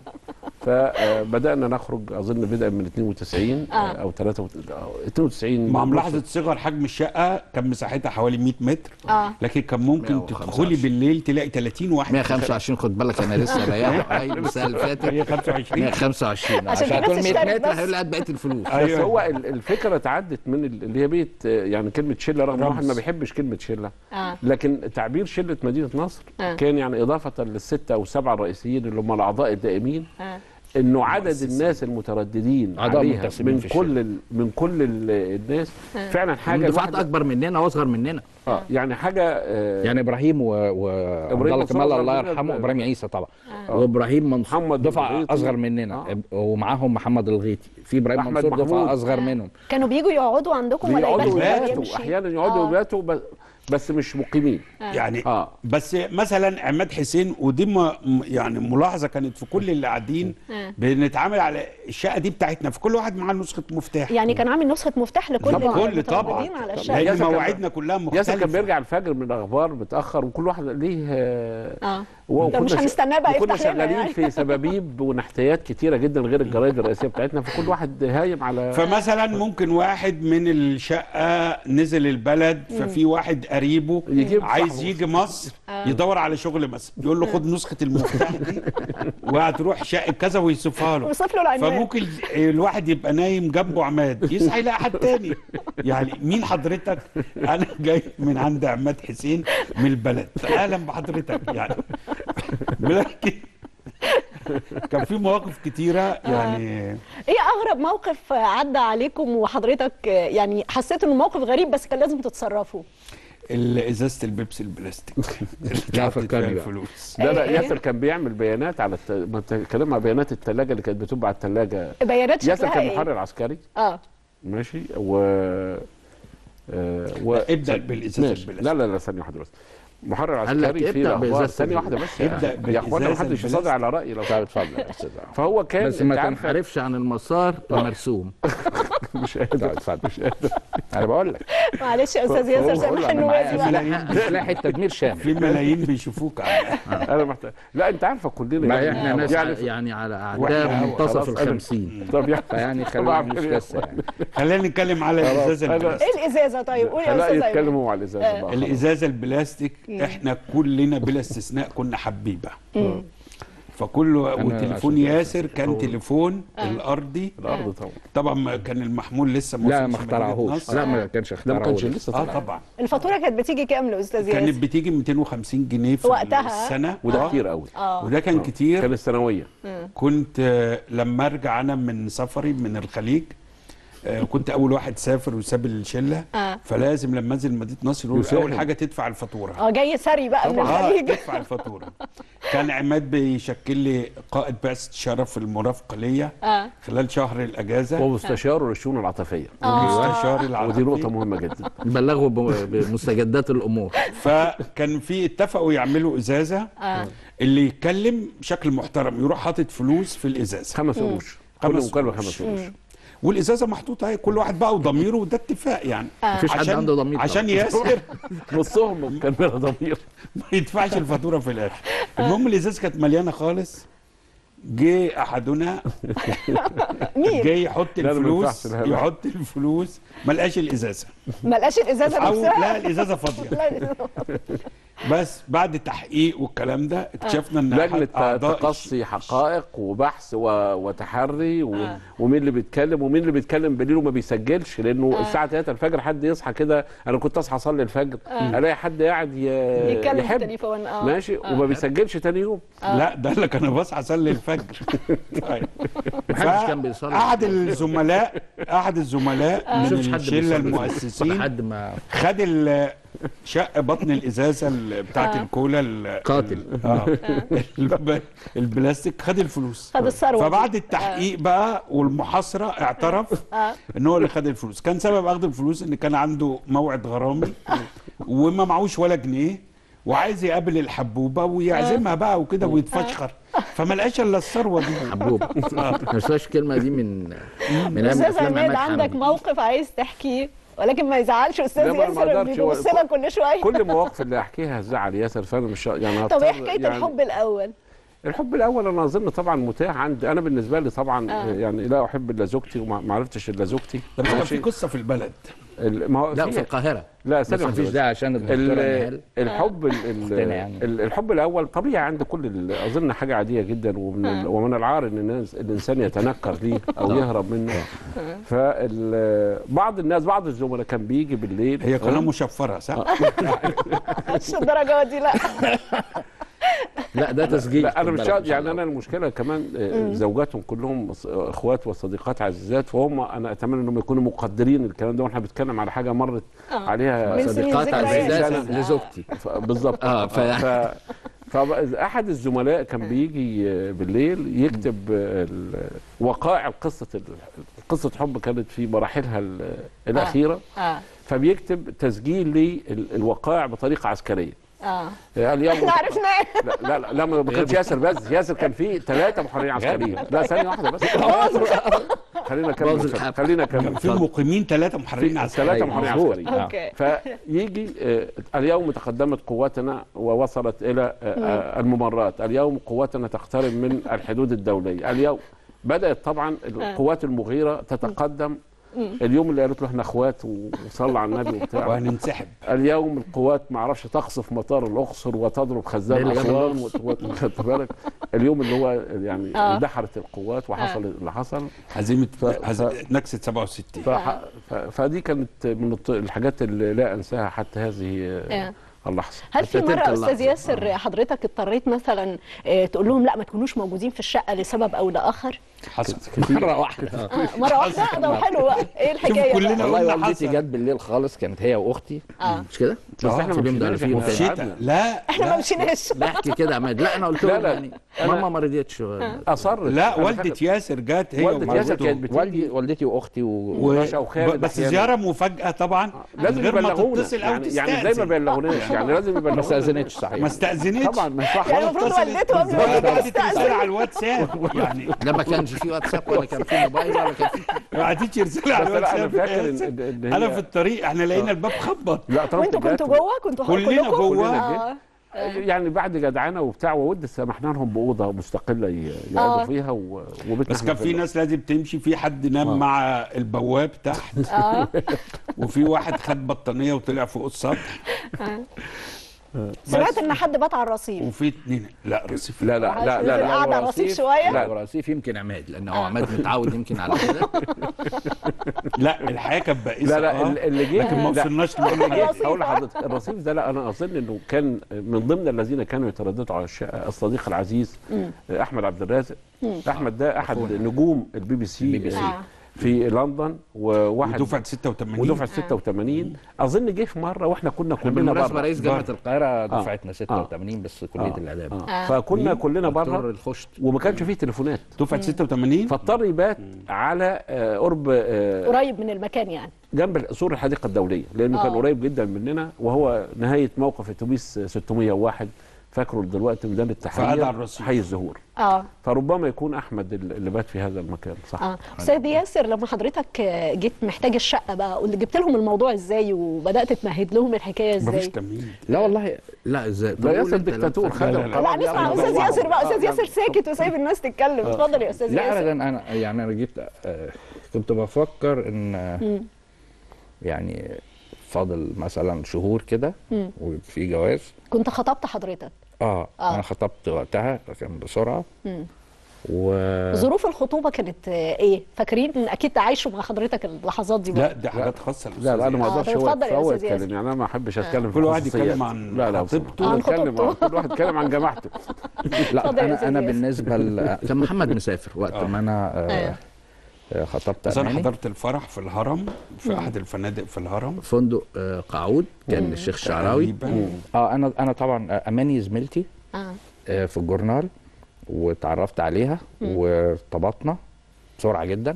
فبدانا نخرج اظن بدءا من 92 آه. آه. او 93 92 مع ملاحظه صغر حجم الشقه كان مساحتها حوالي 100 متر آه. لكن كان ممكن 125. تدخلي بالليل تلاقي 30 واحد 125 خد بالك انا لسه رايح اي السنه اللي فاتت 125 125 عشان عشان في ناس تقول 100 اشترت متر بس. هيقول لي هات بقيه الفلوس بس أيوة. هو ال- الفكره اتعدت من ال- اللي هي بيت آه، يعني كلمه شله رغم ان الواحد ما بيحبش كلمه شله اه لكن تعبير شله مدينه نصر آه. كان يعني اضافه للسته او السبعه الرئيسيين اللي هم الاعضاء الدائمين اه انه عدد الناس المترددين أعضاء عليها منتسبين من في كل ال من كل ال الناس فعلا حاجه من دفعات الواحد- اكبر مننا واصغر مننا اه يعني حاجه آه يعني ابراهيم و, و... عبد إبراهيم الله منصور كمال أصغر الله مننا يرحمه ب- ابراهيم عيسى طبعا وابراهيم منصور محمد دفعه الغيطي. اصغر مننا آه. ومعاهم محمد الغيطي في ابراهيم أحمد منصور محمود. دفعه اصغر منهم كانوا بيجوا يقعدوا عندكم ولا بيقعدوا يباتوا يباتوا يمشي؟ احيانا يقعدوا آه. يباتوا بس بس مش مقيمين يعني اه بس مثلا عماد حسين ودي م- م- يعني ملاحظه كانت في كل اللي قاعدين آه. بنتعامل على الشقه دي بتاعتنا في كل واحد معاه نسخه مفتاح يعني كان عامل نسخه مفتاح لكل طبعا كل المتواجدين طبعا على طبعاً. الشقه لان ياسر كان- مواعيدنا كلها ياسر كان مختلفه بيرجع الفجر من الاخبار متاخر وكل واحد ليه آه، اه وكنا مش ش- هنستناه بقى وكنا يفتح لنا شغالين يعني. في سبابيب ونحتيات كتيره جدا غير الجرايد الرئيسيه بتاعتنا فكل واحد هايم على فمثلا ممكن واحد من الشقه نزل البلد ففي واحد قريبه يجيب عايز صاحبه. يجي مصر يدور على شغل مثلا يقول له خد نسخه المفتاح دي وهتروح شقه كذا ويوصفها له ويوصف له العنوان فممكن الواحد يبقى نايم جنبه عماد يصحى يلاقي حد تاني يعني مين حضرتك انا جاي من عند عماد حسين من البلد اهلا بحضرتك يعني لكن كان في مواقف كتيره يعني ايه اغرب موقف عدى عليكم وحضرتك يعني حسيت انه موقف غريب بس كان لازم تتصرفوا ال- ازازه البيبسي البلاستيك اللي لا، اتحطت فكرني فيها بقى. الفلوس لا لا إيه؟ ياسر كان بيعمل بيانات على الت... ما بتتكلم على بيانات الثلاجه اللي كانت بتبقى على الثلاجه بيانات ياسر شكلها كان ايه محرر عسكري اه ماشي و آه، و... ابدأ بالإزازة ماشي. البلاستيك. لا لا لا ثانيه واحده بس محرر قال لك عسكري في ابدأ الاخبار بإزازة ثانيه ال- واحده بس ابدأ يا اخوانا ما بالإزازة حدش يصادع على رايي لو طب اتفضل يا استاذ عمرو. فهو كان بس انت ما عارف تنحرفش عن المسار المرسوم مش طب قادر اتفضل مش قادر انا بقول لك معلش يا استاذ ياسر فهو بقول سامح أنا معايا النوازي بقى ملايين سلاح التدمير شامل في ملايين بيشوفوك على- انا محتاج لا انت عارفه كلنا ما يعني- احنا ناس يعني يعني, يعني على وإحنا اعداد منتصف خلاص أنا- الخمسين طب يعني فيعني طب خلينا أعمل مش إيه؟ قصه يعني خلينا نتكلم على خلاص، الازازه أنا- البلاستيك ايه الازازه طيب قول يا لا استاذ ايمن يتكلموا على الازازه بقى خلاص. الازازه البلاستيك احنا كلنا بلا استثناء كنا حبيبه فكل وتليفون عشان ياسر كان تليفون الارضي الارض طبعا طبعا ما كان المحمول لسه ما لا وصلش ما مدينة اخترعوهوش نصر. لا ما كانش ده ما اخترعوه كانش لسه. لسه اه طبعا طبعا الفاتوره كانت بتيجي كام لاستاذ كانت ياسر بتيجي 250 جنيه في وقتها؟ السنه وده آه. كتير قوي اه وده كان كتير كان الثانويه كنت آه، لما ارجع انا من سفري من الخليج آه، كنت اول واحد سافر وساب الشله آه. فلازم لما انزل مدينه نصر يقول يساهم. اول حاجه تدفع الفاتوره اه جاي سري بقى من اه الخليج تدفع الفاتوره كان عماد بيشكل لي قائد بعثه شرف المرافقه ليا اه خلال شهر الاجازه ومستشار للشؤون العاطفيه مستشار ودي العربي نقطه مهمه جدا بلغوا ب- بمستجدات الامور فكان في اتفقوا يعملوا ازازه اه اللي يتكلم بشكل محترم يروح حاطط فلوس في الازازه خمس قروش كل خمس مكالمه قروش. خمس قروش والازازه محطوطه اهي كل واحد بقى وضميره وده اتفاق يعني مفيش حد عشان- عنده ضمير عشان طبعاً. ياسر نصهم كان بلا ضمير ما يدفعش الفاتوره في الاخر المهم الازازه كانت مليانه خالص جه احدنا مين جاي يحط لا، لا، ما الفلوس ينفعش، لا، لا. يحط الفلوس ما لقاش الازازه ما لقاش الازازه او نفسها لا الازازه فاضيه لا بس بعد تحقيق والكلام ده اكتشفنا ان لجنه أحد أعضاء تقصي حقائق وبحث و... وتحري و... آه. ومين اللي بيتكلم ومين اللي بيتكلم بالليل وما بيسجلش لانه الساعه 3 الفجر حد يصحى كده انا كنت اصحى اصلي الفجر الاقي حد قاعد ي... يتكلم في يحب التليفون اه ماشي وما بيسجلش تاني يوم لا ده اللي كان بصحى اصلي الفجر طيب محدش كان بيصلي احد الزملاء احد الزملاء ما من شفتش حد الشله بيصلي المؤسسين لحد ما خد ال- شق بطن الازازه ال- بتاعت الكولا ال- قاتل. اه الب- البلاستيك خد الفلوس خد الثروه دي. فبعد التحقيق بقى والمحاصره اعترف آه. ان هو اللي خد الفلوس كان سبب اخذ الفلوس ان كان عنده موعد غرامي وما معهوش ولا جنيه وعايز يقابل الحبوبه ويعزمها بقى وكده ويتفشخر فما لقاش الا الثروه دي حبوب ما سمعتش الكلمه دي من من ايام استاذ افلام عماد عماد عندك حمدي موقف عايز تحكيه ولكن ما يزعلش استاذ لا، ما- ما ياسر أقدرش. بيبص لك كل شويه كل المواقف اللي احكيها هتزعل ياسر فانا مش يعني طب ايه هضطر- حكايه يعني الحب الاول الحب الاول انا اظن طبعا متاح عند انا بالنسبه لي طبعا آه. يعني لا احب الا زوجتي وما ما عرفتش الا زوجتي ده بس كان ماشي؟ في قصه في البلد ال- ما هو لا في- في القاهره لا بس ثانيه ما واحدة فيش بس. ده عشان الدكتوره ال- نهال الحب ال- ال- أختنا يعني. ال- الحب الاول طبيعي عند كل ال- اظن حاجه عاديه جدا ومن ال- ومن العار ان الناس الانسان يتنكر ليه او يهرب منه فبعض الناس بعض الزملاء كان بيجي بالليل هي قناه مشفره صح؟ مش الدرجه دي لا لا ده تسجيل لا انا خد مش بالك شا- إن شاء يعني الله. انا المشكله كمان آه، زوجاتهم كلهم ص- اخوات وصديقات عزيزات فهم انا اتمنى انهم يكونوا مقدرين الكلام ده واحنا بنتكلم على حاجه مرت آه. عليها من سنين صديقات ذكريات. عزيزات سنة. لزوجتي ف- بالظبط اه ف ف فاحد الزملاء كان بيجي آه، بالليل يكتب آه، ال- وقائع قصه ال- قصه حب كانت في مراحلها ال- الاخيره اه فبيكتب تسجيل للوقائع بطريقه عسكريه اه اليوم احنا عرفناه لا لا لا, لا ما كانش ياسر بس ياسر كان فيه ثلاثه محررين عسكريين لا ثانيه واحده بس خلينا باظ نكمل الحب. خلينا كان نكمل في مقيمين ثلاثه محررين عسكريين ثلاثه أيوة، محررين مظبوط. عسكريين اوكي فيجي آه، اليوم تقدمت قواتنا ووصلت الى آه، آه، الممرات اليوم قواتنا تقترب من الحدود الدوليه اليوم بدات طبعا القوات المغيره تتقدم اليوم اللي قالت له احنا اخوات وصلى على النبي وبتاع وهننسحب اليوم القوات ما اعرفش تقصف مطار الاقصر وتضرب خزان ليلة جنب اسوان وت- وت- خدت بالك اليوم اللي هو يعني آه. اندحرت القوات وحصل اللي حصل هزيمه ف- هز- نكسه 67 فح... ف... فدي كانت من الط- الحاجات اللي لا انساها حتى هذه آه. آه. اللحظه هل في حتى مره تلك استاذ اللحظة. ياسر حضرتك اضطريت مثلا آه، تقول لهم لا ما تكونوش موجودين في الشقه لسبب او لاخر حصل مره واحده آه. آه، مره واحده ده حلو بقى ايه الحكايه كلنا بقى؟ والله قلنا والدتي حصل. جت بالليل خالص كانت هي واختي آه. مش كده؟ بس احنا في ما اليوم ده مشيناش، فيهم إحنا تاني. شتاء لا احنا لا. ما مشيناش بحكي كده يا عماد لا انا قلت لا، لهم لا. يعني أنا- ماما ما رضيتش اصرت لا أنا والدة فاكر- ياسر جت هي والدة ياسر ومامته. كانت بتيجي والدي والدتي واختي و... و... رشا وخالد ب- بس أحياناً. زياره مفاجاه طبعا لازم من غير ما يبلغونا تتصل او يعني, يعني زي ما تستأذن. بيبلغوناش يعني لازم ما يبلغونا استاذنتش صحيح ما استاذنتش طبعا ما ينفعش يعني المفروض والدته قبل ما ولا يجي بعتت رساله تستأذن على الواتساب يعني لا ما كانش في واتساب ولا كان في موبايل ولا كان في ما بعتتش رساله على بس لا انا الواتساب فاكر يا ان, ياسر. إن, إن انا هي- في الطريق احنا لقينا الباب خبط لا طرف وانتوا الجات كنتوا و- جوه كنتوا كلنا كلكم؟ جوه. آه. يعني بعد جدعنه وبتاع وود سمحنا لهم باوضه مستقله ي- آه. يقعدوا فيها و- وبيتنا بس كان إحنا في ناس لازم تمشي في حد نام آه. مع البواب تحت اه وفي واحد خد بطانيه وطلع فوق السطح سمعت ان حد بات على الرصيف وفي اتنين لا رصيف لا لا لا لا, لا. قاعد على الرصيف شويه لا ورصيف يمكن عماد لان هو عماد متعود يمكن على كده لا الحياه كانت بائسه لا لا آه. ال- اللي جه لكن ما لا. وصلناش اللي لمرحلة. جه الرصيف، اقول آه. لحضرتك الرصيف ده لا انا اظن انه كان من ضمن الذين كانوا يترددوا على الشقه الصديق العزيز احمد عبد الرازق احمد ده احد نجوم البي بي سي البي بي سي. آه. في لندن وواحد ودفعه 86 ودفعه 86 اظن جه في مره واحنا كنا كلنا بالمناسبه بره رئيس جامعه بره. القاهره دفعتنا 86 بس كليه آه. الاداب آه. آه. فكنا كلنا دكتور بره الخشت وما كانش فيه تليفونات دفعه 86 فاضطر يبات على آه، قرب آه، قريب من المكان يعني جنب سور الحديقه الدوليه لانه كان آه. قريب جدا مننا وهو نهايه موقف اتوبيس 601 فاكره دلوقتي ميدان فقعد على التحرير الرصيف. حي الزهور اه فربما يكون احمد اللي بات في هذا المكان صح اه استاذ ياسر لما حضرتك آه، جيت محتاج الشقه بقى قلت جبت لهم الموضوع ازاي وبدات تمهد لهم الحكايه مفيش ازاي تمهيد لا والله لا ازاي طب ده قول ياسر أنت لو دكتاتور فاكر. خدم لا، لا. طبعاً. لا نسمع لا، استاذ لا، ياسر بقى آه، استاذ ياسر ساكت وسايب الناس تتكلم اتفضل يا استاذ لا ياسر ابدا انا يعني انا جيت آه، كنت بفكر ان يعني فاضل مثلا شهور كده مم. وفي جواز كنت خطبت حضرتك اه, آه. انا خطبت وقتها كان بسرعه مم. و ظروف الخطوبه كانت آه، ايه فاكرين انت عايشوا مع حضرتك اللحظات دي لا بقى دي حاجات خاصه لا لا انا ما آه، اقدرش طب هو اتفضل يا هو أستاذ ياسر. يتكلم يعني انا ما احبش اتكلم في كل واحد الخصوصيات. يتكلم عن لا لا خطيبته. عن اتكلم خطيبته. كل واحد يتكلم عن جماعته لا اتفضل يا انا أستاذ انا ياسر. بالنسبه ل... كان محمد مسافر وقت آه. ما انا آه، أيوه. آه، خطبت بس انا أماني. حضرت الفرح في الهرم في احد الفنادق في الهرم فندق آه، قعود كان الشيخ الشعراوي تقريباً. اه انا انا طبعا آه، اماني زميلتي اه آه، في الجورنال واتعرفت عليها وارتبطنا بسرعه جدا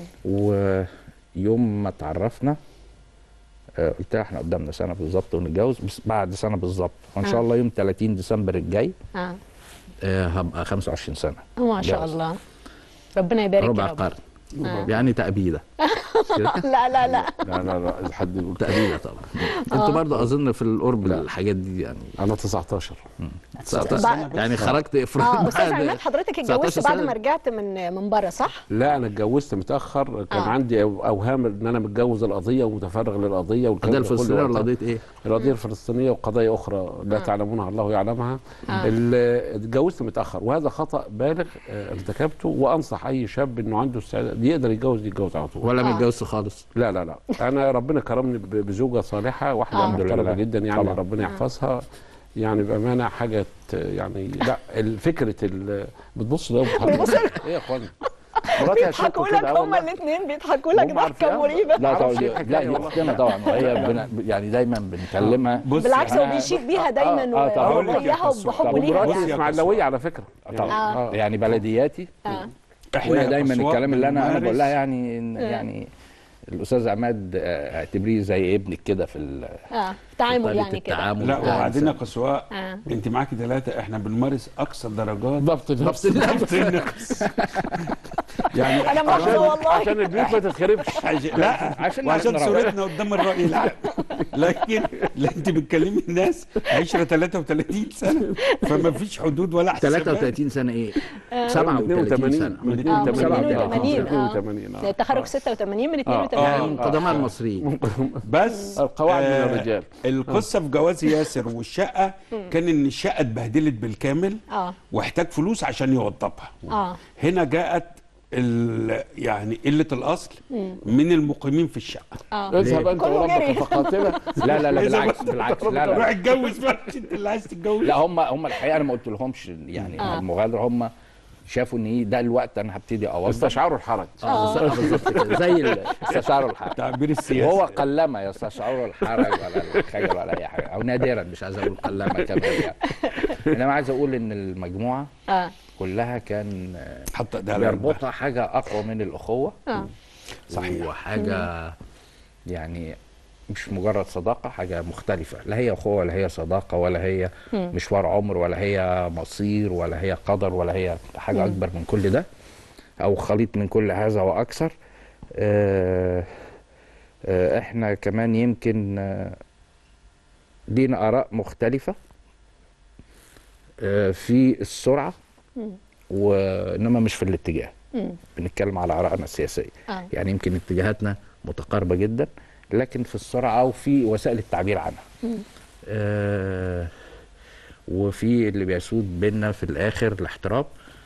ويوم ما اتعرفنا آه، قلت لها احنا قدامنا سنه بالظبط ونتجوز بس بعد سنه بالظبط وان شاء آه. الله يوم 30 ديسمبر الجاي اه آه، هبقى 25 سنه ما شاء جواز. الله ربنا يبارك يا ربع رب قرن آه. يعني تأبيدة لا لا لا لا لا لا حد يقول تأبيدة طبعا انت برضه اظن في القرب الحاجات دي يعني انا 19 بعد- يعني خرجت افراج اه استاذ بعد- عماد حضرتك 19 اتجوزت بعد سنة. ما رجعت من من بره صح؟ لا انا اتجوزت متاخر كان آه. آه. عندي أو- اوهام ان انا متجوز القضيه ومتفرغ للقضيه والكلام القضيه ده كله الفلسطينيه ولا وقتها. قضيه ايه؟ القضيه الفلسطينيه وقضايا اخرى لا تعلمونها الله يعلمها آه. ال- اتجوزت متاخر وهذا خطا بالغ آه، ارتكبته وانصح اي شاب انه عنده استعداد يقدر يتجوز يتجوز على طول ولا ما آه. اتجوزت خالص لا لا لا انا ربنا كرمني ب- بزوجه صالحه واحده آه. محترمه لله. جدا يعني طبعا. ربنا يحفظها يعني بامانه حاجه ت- يعني لا الفكره ال- بتبص ده وبتحط ايه يا اخواني مراتي بيضحكوا هتشك لك كده، آه هما والله. الاثنين بيضحكوا لك هم عارفين. ضحكه مريبه لا طبعا معرفش دي- إيه الحكاية لا دي والله. اختنا طبعا وهي بن... يعني دايما بنكلمها بص بالعكس يعني هو بيشيد بيها دايما آه، طبعا. هقول لك يا وبيها قصة. وبحبه طب ليها مراتي مراتي يعني. اسماعيلاويه على فكره طبعا آه. يعني بلدياتي آه. وهي دايما أصوات الكلام اللي انا انا بنمارس بقول لها يعني إن- يعني الاستاذ عماد آه، اعتبريه زي ابنك كده في ال- اه تعامل طريقة يعني كده التعامل لا بتاع وبعدين يا الإنسان. قسواء آه. انت معاكي ثلاثه احنا بنمارس اقصى درجات ضبط النفس ضبط النفس يعني انا مؤاخذه والله عشان البيوت ما تتخربش عشان لا عشان وعشان نعرف صورتنا قدام الراي العام لكن لا انت بتكلمي الناس عشره 33 سنه فما فيش حدود ولا حسابات 33 سنه ايه؟ من 37 سنه من آه، من 82 82 آه. 82 آه. التخرج 86 من آه. 82 يعني من قدماء المصريين بس القواعد من الرجال. القصه في جواز ياسر والشقه كان ان الشقه اتبهدلت بالكامل اه واحتاج فلوس عشان يوضبها اه هنا جاءت ال- يعني قله الاصل من المقيمين في الشقه اه اذهب انت كله جري. وربك فقاتله لا لا لا إذا بالعكس ما- بالعكس لا روح لا اتجوز بقى انت اللي عايز تتجوز لا هم هم الحقيقه انا ما قلت لهمش يعني آه. المغادره هم شافوا ان إيه ده الوقت انا هبتدي اوظف استشعروا الحرج آه، بالظبط كده زي ال- استشعار الحرج تعبير السياسي وهو قلما يستشعر الحرج ولا الخجل ولا اي حاجه او نادرا مش عايز اقول قلما كمان يعني انما عايز اقول ان المجموعه اه كلها كان آه، حط ده على قلبها. بيربطها حاجه اقوى من الاخوه اه صحيح. وحاجه يعني مش مجرد صداقه حاجه مختلفه لا هي اخوه ولا هي صداقه ولا هي مشوار عمر ولا هي مصير ولا هي قدر ولا هي حاجه اكبر من كل ده او خليط من كل هذا واكثر آه، آه، احنا كمان يمكن آه، لينا اراء مختلفه آه، في السرعه وانما مش في الاتجاه مم. بنتكلم على ارائنا السياسيه آه. يعني يمكن اتجاهاتنا متقاربه جدا لكن في السرعه وفي وسائل التعبير عنها آه وفي اللي بيسود بينا في الاخر الاحترام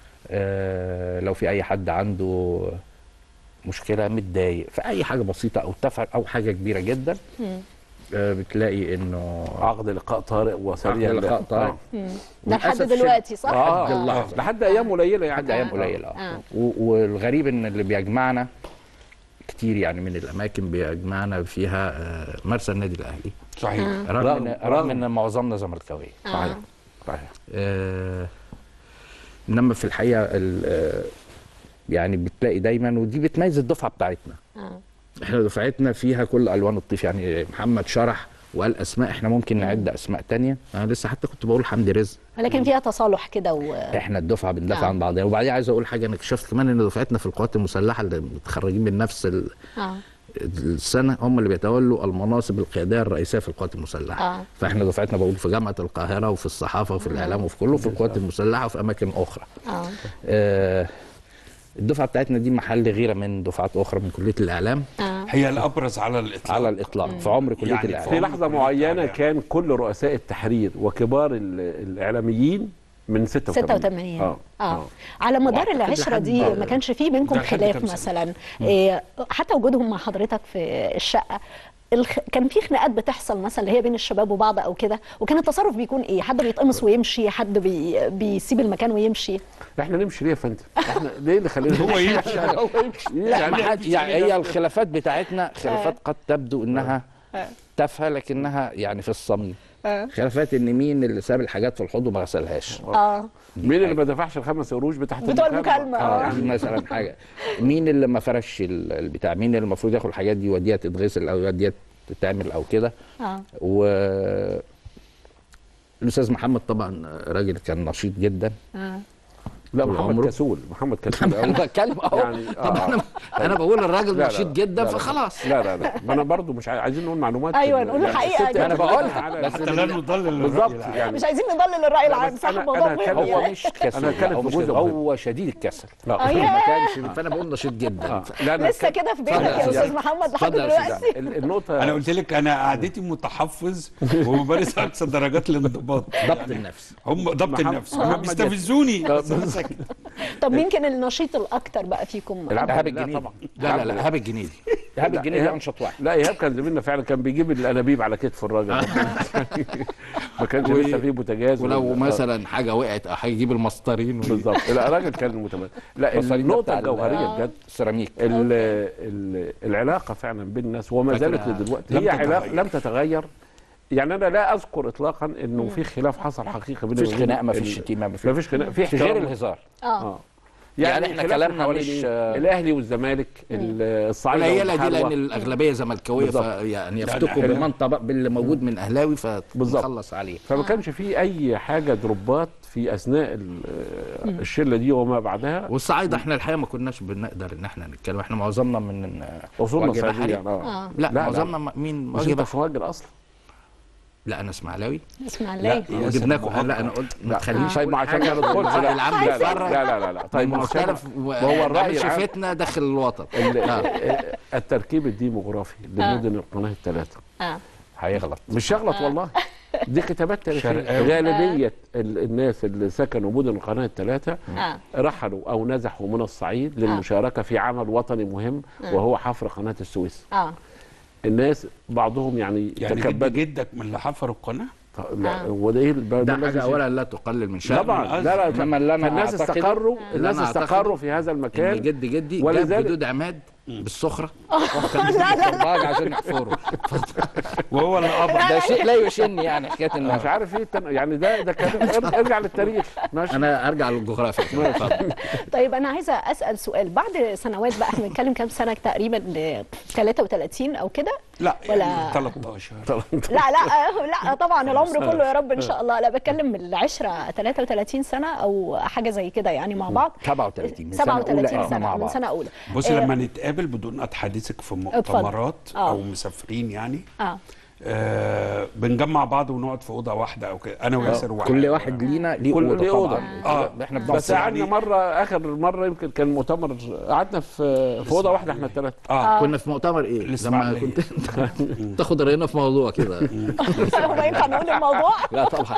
آه لو في اي حد عنده مشكله متضايق في اي حاجه بسيطه او تفعل او حاجه كبيره جدا آه بتلاقي انه عقد لقاء طارئ وسريع عقد لقاء ل- طارئ. آه. ده لحد للأسف دلوقتي صح؟ اه لحد اللحظة. لحد ايام قليله يعني لحد ايام آه. قليله آه. اه و- والغريب ان اللي بيجمعنا كتير يعني من الاماكن بيجمعنا فيها آه، مرسى النادي الاهلي صحيح رغم رغم- ان رغم رغم. ان معظمنا زملكاويه صحيح صحيح آه انما في الحقيقه ال- آه، يعني بتلاقي دايما ودي بتميز الدفعه بتاعتنا آه. احنا دفعتنا فيها كل الوان الطيف يعني محمد شرح وقال اسماء احنا ممكن نعد اسماء تانية انا لسه حتى كنت بقول حمدي رزق ولكن فيها تصالح كده و احنا الدفعه بندافع آه. عن بعضنا وبعدين عايز اقول حاجه انا اكتشفت كمان ان دفعتنا في القوات المسلحه اللي متخرجين من نفس ال- اه السنه هم اللي بيتولوا المناصب القياديه الرئيسيه في القوات المسلحه آه. فاحنا دفعتنا بقول في جامعه القاهره وفي الصحافه وفي الاعلام وفي كله في القوات المسلحه وفي اماكن اخرى اه آه الدفعه بتاعتنا دي محل غيره من دفعات اخرى من كليه الاعلام اه هي الابرز على الاطلاق على الاطلاق في عمر كليه يعني الاعلام في لحظه كلية معينه الإعلام. كان كل رؤساء التحرير وكبار ال- الاعلاميين من 86 86 اه اه على مدار وأعتقد العشره لحد- دي آه. ما كانش فيه بينكم ده لحد خلاف كام سنة؟ مثلا إيه حتى وجودهم مع حضرتك في الشقه الخ... كان في خناقات بتحصل مثلا اللي هي بين الشباب وبعض او كده وكان التصرف بيكون ايه حد بيتقمص ويمشي حد بي... بيسيب المكان ويمشي احنا نمشي ليه يا فندم؟ احنا ليه اللي خلينا هو يمشي هو يمشي لا ما حد يعني هي الخلافات بتاعتنا خلافات قد تبدو انها تافهه لكنها يعني في الصميم خلافات ان مين اللي ساب الحاجات في الحوض وما غسلهاش اه مين اللي ما دفعش الخمس قروش بتاعت بتوع المكالمة، آه. اه دي مثلا حاجه مين اللي ما فرش ال- البتاع مين اللي المفروض ياخد الحاجات دي يوديها تتغسل او يوديها تتعمل او كده اه و الاستاذ محمد طبعا راجل كان نشيط جدا اه لا طول محمد عمره. كسول محمد كسول انا أوي. بتكلم اهو يعني طب آه. انا انا بقول الراجل لا، لا، نشيط لا، جدا لا، لا. فخلاص لا لا لا ما انا برضو مش عاي- عايزين نقول معلومات أيوة، ال- نقول يعني الحقيقة الست كده. أنا بتتكلم بقولها، على- بس حتى لا نضلل بالظبط الرأي العام. يعني مش عايزين نضلل الراي لا، العام بس صح أنا- الموضوع أنا مهم هتكلم- هو يعني. مش كسول أنا هتكلم هو في مش جزء كسول، مهم. هو شديد الكسل لا. أيوة. ما كانش فانا بقول نشيط جدا آه. لا أنا لسه هتكلم- كده في بيتك اتفضل يا يا استاذ سيدي. محمد لحد اتفضل يا سيدي. دلوقتي ال- النقطة انا قلت لك انا قعدتي متحفظ وممارس اقصى درجات الانضباط ضبط النفس هم ضبط محمد- النفس هم محمد بيستفزوني طب- بس أنا ساكت. طب مين كان النشيط الاكتر بقى فيكم العب ايهاب بالله الجنيدي طبعا. لا لا لا ايهاب الجنيدي ايهاب لا، الجنيدي إيهاب- انشط واحد لا ايهاب كان زميلنا فعلا كان بيجيب الانابيب على كتف الراجل ما كانش و- لسه فيه بوتاجاز ولو ولا- مثلا حاجه وقعت او حاجه يجيب المسطرين بالظبط لا الراجل كان متميز لا المسطرين ده النقطة بتاع ال- الجوهرية بجد سيراميك ال ال العلاقة فعلا بين الناس وما زالت فاكرها. دلوقتي لم هي علاقة تتغير. لم تتغير يعني انا لا اذكر اطلاقا انه في خلاف حصل حقيقي بين مفيش وبين خناقه ال- مفيش شتيمه مفيش مفيش خناقه في في غير احترام الهزار اه اه يعني إحنا خلاف كلامنا حوالين مش- إيه؟ الاهلي والزمالك ال- الصعيده قليله دي والبحار لان الاغلبيه زملكاويه بالظبط. فيعني لا، يفتكوا لا. بمن طبق باللي موجود من اهلاوي بالظبط. فنخلص عليه فما كانش في اي حاجه دروبات في اثناء ال- الشله دي وما بعدها والصعايده احنا الحقيقه ما كناش بنقدر ان احنا نتكلم احنا معظمنا من وصولنا وجه صعيديه بحري. يعني اه اه لا, لا، معظمنا م- مين مش وجه انت بحري مهاجر اصلا لا انا اسماعيلاوي اسمع لا، ليه ياسر جبناكم مهاجر. لا انا قلت ما لا تخلينيش طيب اقول عشان حاجه ما ندخلش الراي لا العام لا لا بيتفرج لا لا, لا. طيب عشان مختلف ما هو الراي مش العام فتنه داخل الوطن ال- آه. التركيب الديموغرافي لمدن القناه الثلاثه اه هيغلط مش يغلط والله دي كتابات تاريخيه شرقاوي. غالبيه ال- الناس اللي سكنوا مدن القناه الثلاثه اه رحلوا او نزحوا من الصعيد للمشاركه في عمل وطني مهم وهو حفر قناه السويس اه الناس بعضهم يعني يعني جد تكبد جدك من اللي حفروا القناه لا آه. هو ده ايه الب- ده الذي حاجه شيء؟ اولا لا تقلل من شأن طبعا لا لا انما اللي انا فالناس أعتقده- استقروا اللي الناس أنا أعتقده استقروا في هذا ان المكان جد جدي جاب ولذلك- جدود عماد بالسخره كان الكرباج عشان يحفروا وهو اللي قبض ده شيء لا يشن يعني حكايه ان مش عارف ايه التن... يعني ده ده كلام ارجع- ارجع للتاريخ ماشي انا ارجع للجغرافيا اتفضل. طيب انا عايزه اسال سؤال بعد سنوات بقى احنا بنتكلم كام سنه تقريبا ل 33 او كده لا ولا- يعني 13 لا لا لا طبعا العمر كله يا رب ان شاء الله لا بتكلم العشره 33 سنه او حاجه زي كده يعني مع بعض 37 من سنة أولى 37 إحنا مع سنه من بعض. سنه اولى بص آه، لما نتقابل بدون حديثك في اتفضل. مؤتمرات آه. او مسافرين يعني اه آه بنجمع بعض ونقعد في اوضه واحده او كده انا وياسر واحد كل واحد لينا ليه كل- اوضه ليه أوضة. طبعا آه. احنا بنقعد بس في- قعدنا يعني- مره اخر مره يمكن كان مؤتمر قعدنا في في اوضه واحده احنا الثلاثه اه كنا في مؤتمر ايه؟ لما الإسماعيلية. كنت تاخد رأينا في موضوع كده هو ينفع نقول الموضوع لا طبعا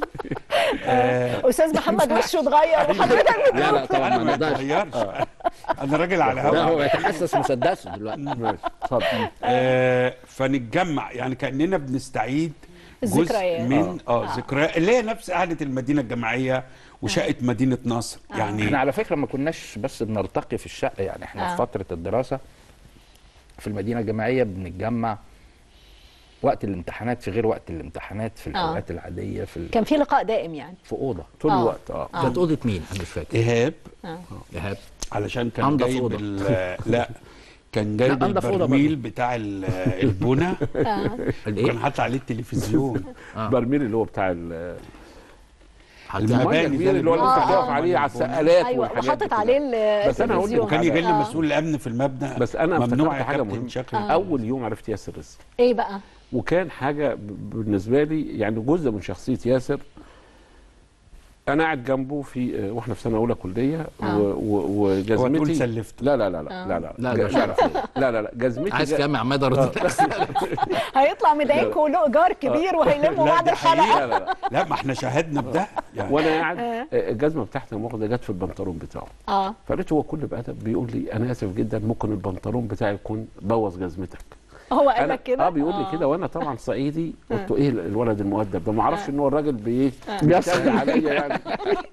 استاذ محمد وشه اتغير وحضرتك لا لا طبعا انا ما ما نقدرش اتغيرش انا راجل على لا هو هوا يتحسس مسدسه دلوقتي ماشي اتفضل آه فنتجمع يعني كاننا بنستعيد جزء الذكريات. من اه ذكريات اللي هي نفس قعده المدينه الجامعيه وشقه مدينه نصر يعني احنا على فكره ما كناش بس بنرتقي في الشقه يعني احنا آه. في فتره الدراسه في المدينه الجامعيه بنتجمع وقت الامتحانات في غير وقت الامتحانات في الاوقات العاديه في ال- كان في لقاء دائم يعني في اوضه طول آه. الوقت اه كانت اوضه مين انا مش فاكر ايهاب ايهاب علشان كان أنضف جايب أوضة. ال- لا كان جايب لا، أنضف أوضة البرميل بتاع ال- البنا الايه وكان حاطط عليه التلفزيون آه. برميل اللي هو بتاع ال- المباني الميه ده الكبير اللي هو اللي اللي آه، انت بتقف آه. عليه على البنا. السقالات ايوه والحاجات دي وحاطط كلها. عليه ال- بس أنا هقول لك التلفزيون. وكان يجي لي آه. مسؤول الامن في المبنى بس انا ممنوع افتكرت يا حاجه كابتن مهمه شكلي اول يوم عرفت ياسر رزق ايه بقى وكان حاجه ب- بالنسبه لي يعني جزء من شخصيه ياسر انا قاعد جنبه في آه، واحنا في سنه اولى كليه آه. و- و- هو تقول وجزمتي سلفته لا لا لا لا لا لا لا ده ج- شرف ليه. لا لا لا جزمتي عايز جا- كام يا عماد ارد هيطلع مضايقك وله ايجار كبير وهيلموا لا، بعد ده الحلقه حقيقي. لا لا لا لا ما احنا شاهدنا بده يعني وانا قاعد آه، الجزمه بتاعتي واخده جت في البنطلون بتاعه اه فلقيته هو كل بادب بيقول لي انا اسف جدا ممكن البنطلون بتاعي يكون بوظ جزمتك هو قال انا لك كده اه بيقول لي كده وانا طبعا صعيدي قلت له ايه الولد المؤدب ده ما اعرفش ان هو الراجل بايه بيسال عليا يعني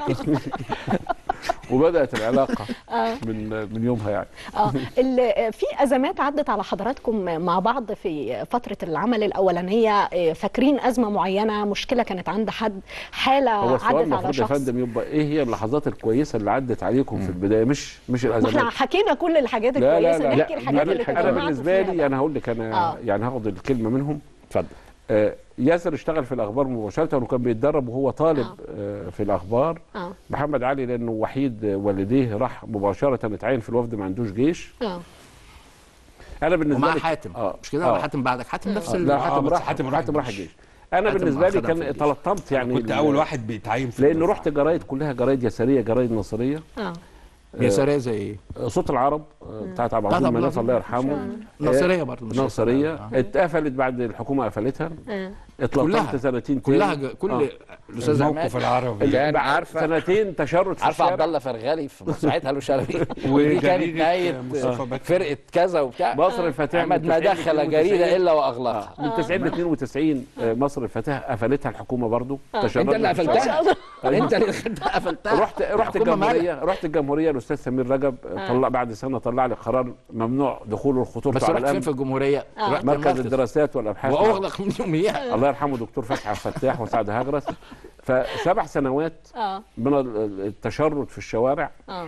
وبدات العلاقه من من يومها يعني اه ال- في ازمات عدت على حضراتكم مع بعض في فتره العمل الاولانيه آه، فاكرين ازمه معينه مشكله كانت عند حد حاله هو السؤال عدت على المفروض يا شخص فندم يبقى ايه هي اللحظات الكويسه اللي عدت عليكم في البدايه مش مش ما احنا الازمات حكينا كل الحاجات لا لا الكويسه لا, نحكي لا الحاجات اللي انا تجمعتوا بالنسبه فيها لي بقى. انا هقول لك انا آه. يعني هاخد الكلمه منهم اتفضل آه، ياسر اشتغل في الاخبار مباشره وكان بيتدرب وهو طالب آه، في الاخبار اه محمد علي لانه وحيد والديه راح مباشره اتعين في الوفد ما عندوش جيش اه انا بالنسبه ومع لي حاتم اه مش كده آه. ولا حاتم بعدك حاتم نفس لا ال- آه، حاتم بس راح حاتم حاتم راح راح, راح الجيش. الجيش انا حاتم بالنسبه لي خدها في كان الجيش. تلطمت يعني كنت ال- اول واحد بيتعين في لانه الدفعة. رحت جرايد كلها جرايد يساريه جرايد نصريه اه يساريه زي ايه؟ صوت العرب آه، بتاعت عبد العظيم طبعاً. مناصر الله يرحمه ناصريه برضه مش ناصريه يسارية. اتقفلت بعد الحكومه قفلتها اه اتلطمت كلها. سنتين كلها تاني. ج- كل آه. الاستاذ عماد الموقف العربي كان بعد عارفه سنتين تشرد في عارفه عبد الشارع الله فرغالي في مسرحيه هلو شلبي ودي كانت وجريدة نهايه مصطفى بكر. فرقه كذا وبتاع مصر الفتاة احمد من ما 90 دخل 92 جريده الا واغلقها من 90 ل 92 آه، مصر الفتاه قفلتها الحكومه برضو انت اللي ما شاء قفلتها الله انت اللي خدتها قفلتها رحت رحت الحكومة مالها؟ الجمهوريه رحت الجمهوريه الاستاذ سمير رجب آه. طلع بعد سنه طلع لي قرار ممنوع دخول الخطوط بس على رحت فين الامن في الجمهوريه؟ رحت مركز المركز. الدراسات والابحاث واغلق من يوميها الله يرحمه دكتور فتحي عبد الفتاح وسعد هجرس فسبع سنوات اه من ال- التشرد في الشوارع اه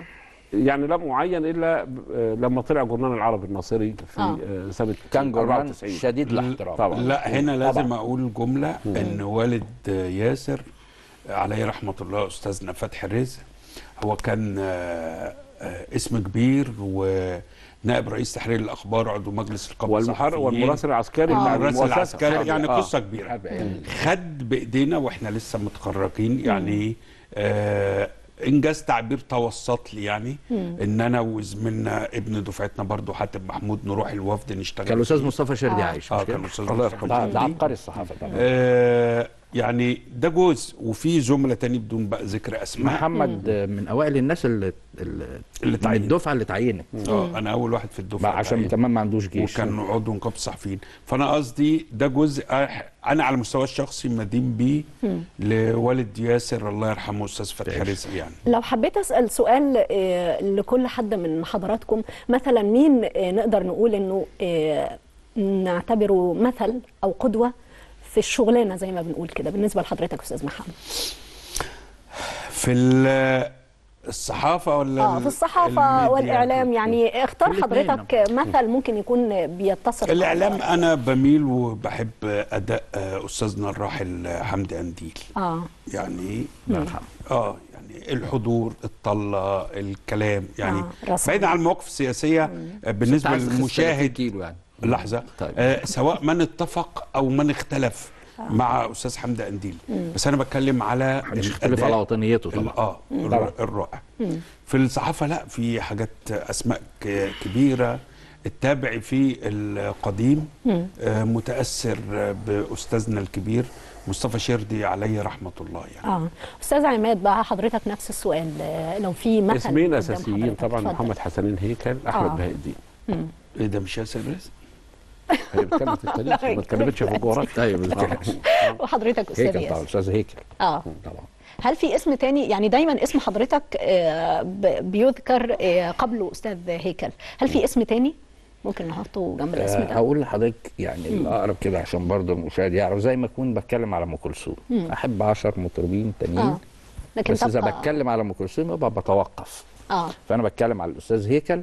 يعني لم معين الا آه، لما طلع جورنال العربي الناصري في آه. آه، سنه كان جورنال 94 شديد الاحترام طبعا لا هنا لازم طبعاً. اقول جمله ان والد ياسر عليه رحمه الله استاذنا فتحي الرزق هو كان آه، آه، اسم كبير ونائب رئيس تحرير الاخبار عضو مجلس القبه والمحرر الصحفيين. والمراسل العسكري بتاع الرئيس المؤسسة. العسكري يعني آه. قصه كبيره حابب يعني. خد بايدينا واحنا لسه متخرجين يعني آه انجاز تعبير توسط لي يعني ان انا وزميلنا ابن دفعتنا برضو حاتم محمود نروح الوفد نشتغل كان الاستاذ فيه. مصطفى شردي آه. عايش اه مش كده؟ كان الاستاذ الله مصطفى يرحمه. ده, شردي. ده عبقري الصحافه طبعا آه يعني ده جزء وفي زملاء تاني بدون بقى ذكر اسماء محمد من اوائل الناس اللي اللي, اللي تعينت. الدفعه اللي تعينت اه انا اول واحد في الدفعه بقى عشان تعينت. كمان ما عندوش جيش وكان عضو نقابه الصحفيين فانا قصدي ده جزء أح- انا على المستوى الشخصي مدين بيه لوالد ياسر الله يرحمه استاذ فتحي رزق يعني لو حبيت اسال سؤال آه، لكل حد من حضراتكم مثلا مين آه، نقدر نقول انه آه، نعتبره مثل او قدوه في الشغلانه زي ما بنقول كده بالنسبه لحضرتك استاذ محمد في ال- الصحافه ولا اه ال- في الصحافه الميديا؟ والاعلام يعني اختار في الاتنين. حضرتك مثل ممكن يكون بيتصل مع الاعلام حضرتك. انا بميل وبحب اداء آه، استاذنا الراحل حمدي قنديل اه يعني الله يرحمه. اه يعني الحضور الطله الكلام يعني آه، رسم. بعيد عن المواقف السياسيه آه، بالنسبه عايز تخس 30 للمشاهد كيلو يعني لحظه طيب. آه سواء من اتفق او من اختلف مع استاذ حمدي قنديل بس انا بتكلم على مش يختلف الأداء على وطنيته ال- طبعا اه الر- الرائع في الصحافه لا في حاجات اسماء ك- كبيره التابع في القديم آه متاثر باستاذنا الكبير مصطفى شردي عليه رحمه الله يعني اه استاذ عماد بقى حضرتك نفس السؤال آه، لو في مثل اسمين قدام اساسيين حضرتك، طبعا اتفضل. محمد حسنين هيكل احمد آه. بهاء الدين ايه ده مش ياسر رزق هي بتتكلم في التاريخ لا، ما اتكلمتش في الجغرافيا ايوه بالظبط وحضرتك استاذ هيكل طبعا ياسر استاذ هيكل اه طبعا هل في اسم تاني يعني دايما اسم حضرتك آه، ب- بيذكر آه، قبله استاذ هيكل هل في اسم تاني ممكن نحطه جنب الاسم آه، ده هقول لحضرتك يعني الاقرب كده عشان برضه المشاهد يعرف زي ما اكون بتكلم على ام كلثوم احب 10 مطربين تانيين اه لكن بس اذا تبقى بتكلم على ام كلثوم يبقى بتوقف اه فانا بتكلم على الاستاذ هيكل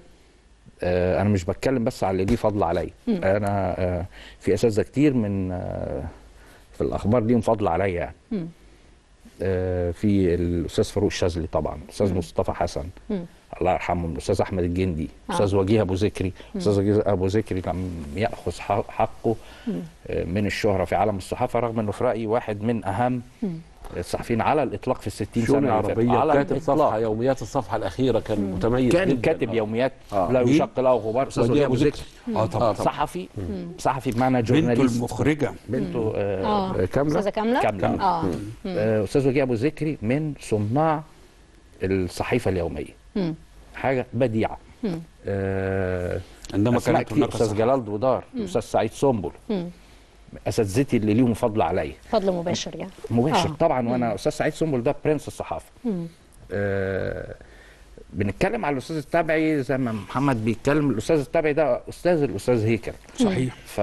آه انا مش بتكلم بس على اللي ليه فضل عليا انا آه في اساتذه كتير من آه في الاخبار ليهم فضل عليا يعني آه في الاستاذ فاروق الشاذلي طبعا الاستاذ مصطفى حسن الله يرحمه الاستاذ احمد الجندي الاستاذ وجيه ابو ذكري الاستاذ وجيه ابو ذكري لم ياخذ ح- حقه آه، من الشهره في عالم الصحافه رغم انه في رايي واحد من اهم الصحفيين على الاطلاق في الستين سنه شؤون اللي فاتوا. عربيه على كاتب الإطلاق. صفحه يوميات الصفحه الاخيره كان متميز كان جداً. كاتب آه. يوميات آه. لا مين؟ يشق له غبار استاذ وجيه ابو ذكري اه طبعا صحفي صحفي بمعنى بنته جورناليست المخرجه بنته آه اه كاملة؟ استاذه كامله كاملة. اه آه، استاذ وجيه ابو ذكري من صناع الصحيفه اليوميه مم. حاجه بديعه آه عندما أسماء كانت كتير هناك استاذ صحافة. جلال دودار استاذ سعيد سنبل مم. اساتذتي اللي ليهم فضل عليا فضل مباشر يعني مباشر آه. طبعا وانا استاذ سعيد سنبل ده برنس الصحافه آه بنتكلم على الاستاذ التابعي زي ما محمد بيتكلم الاستاذ التابعي ده استاذ الاستاذ هيكل صحيح ف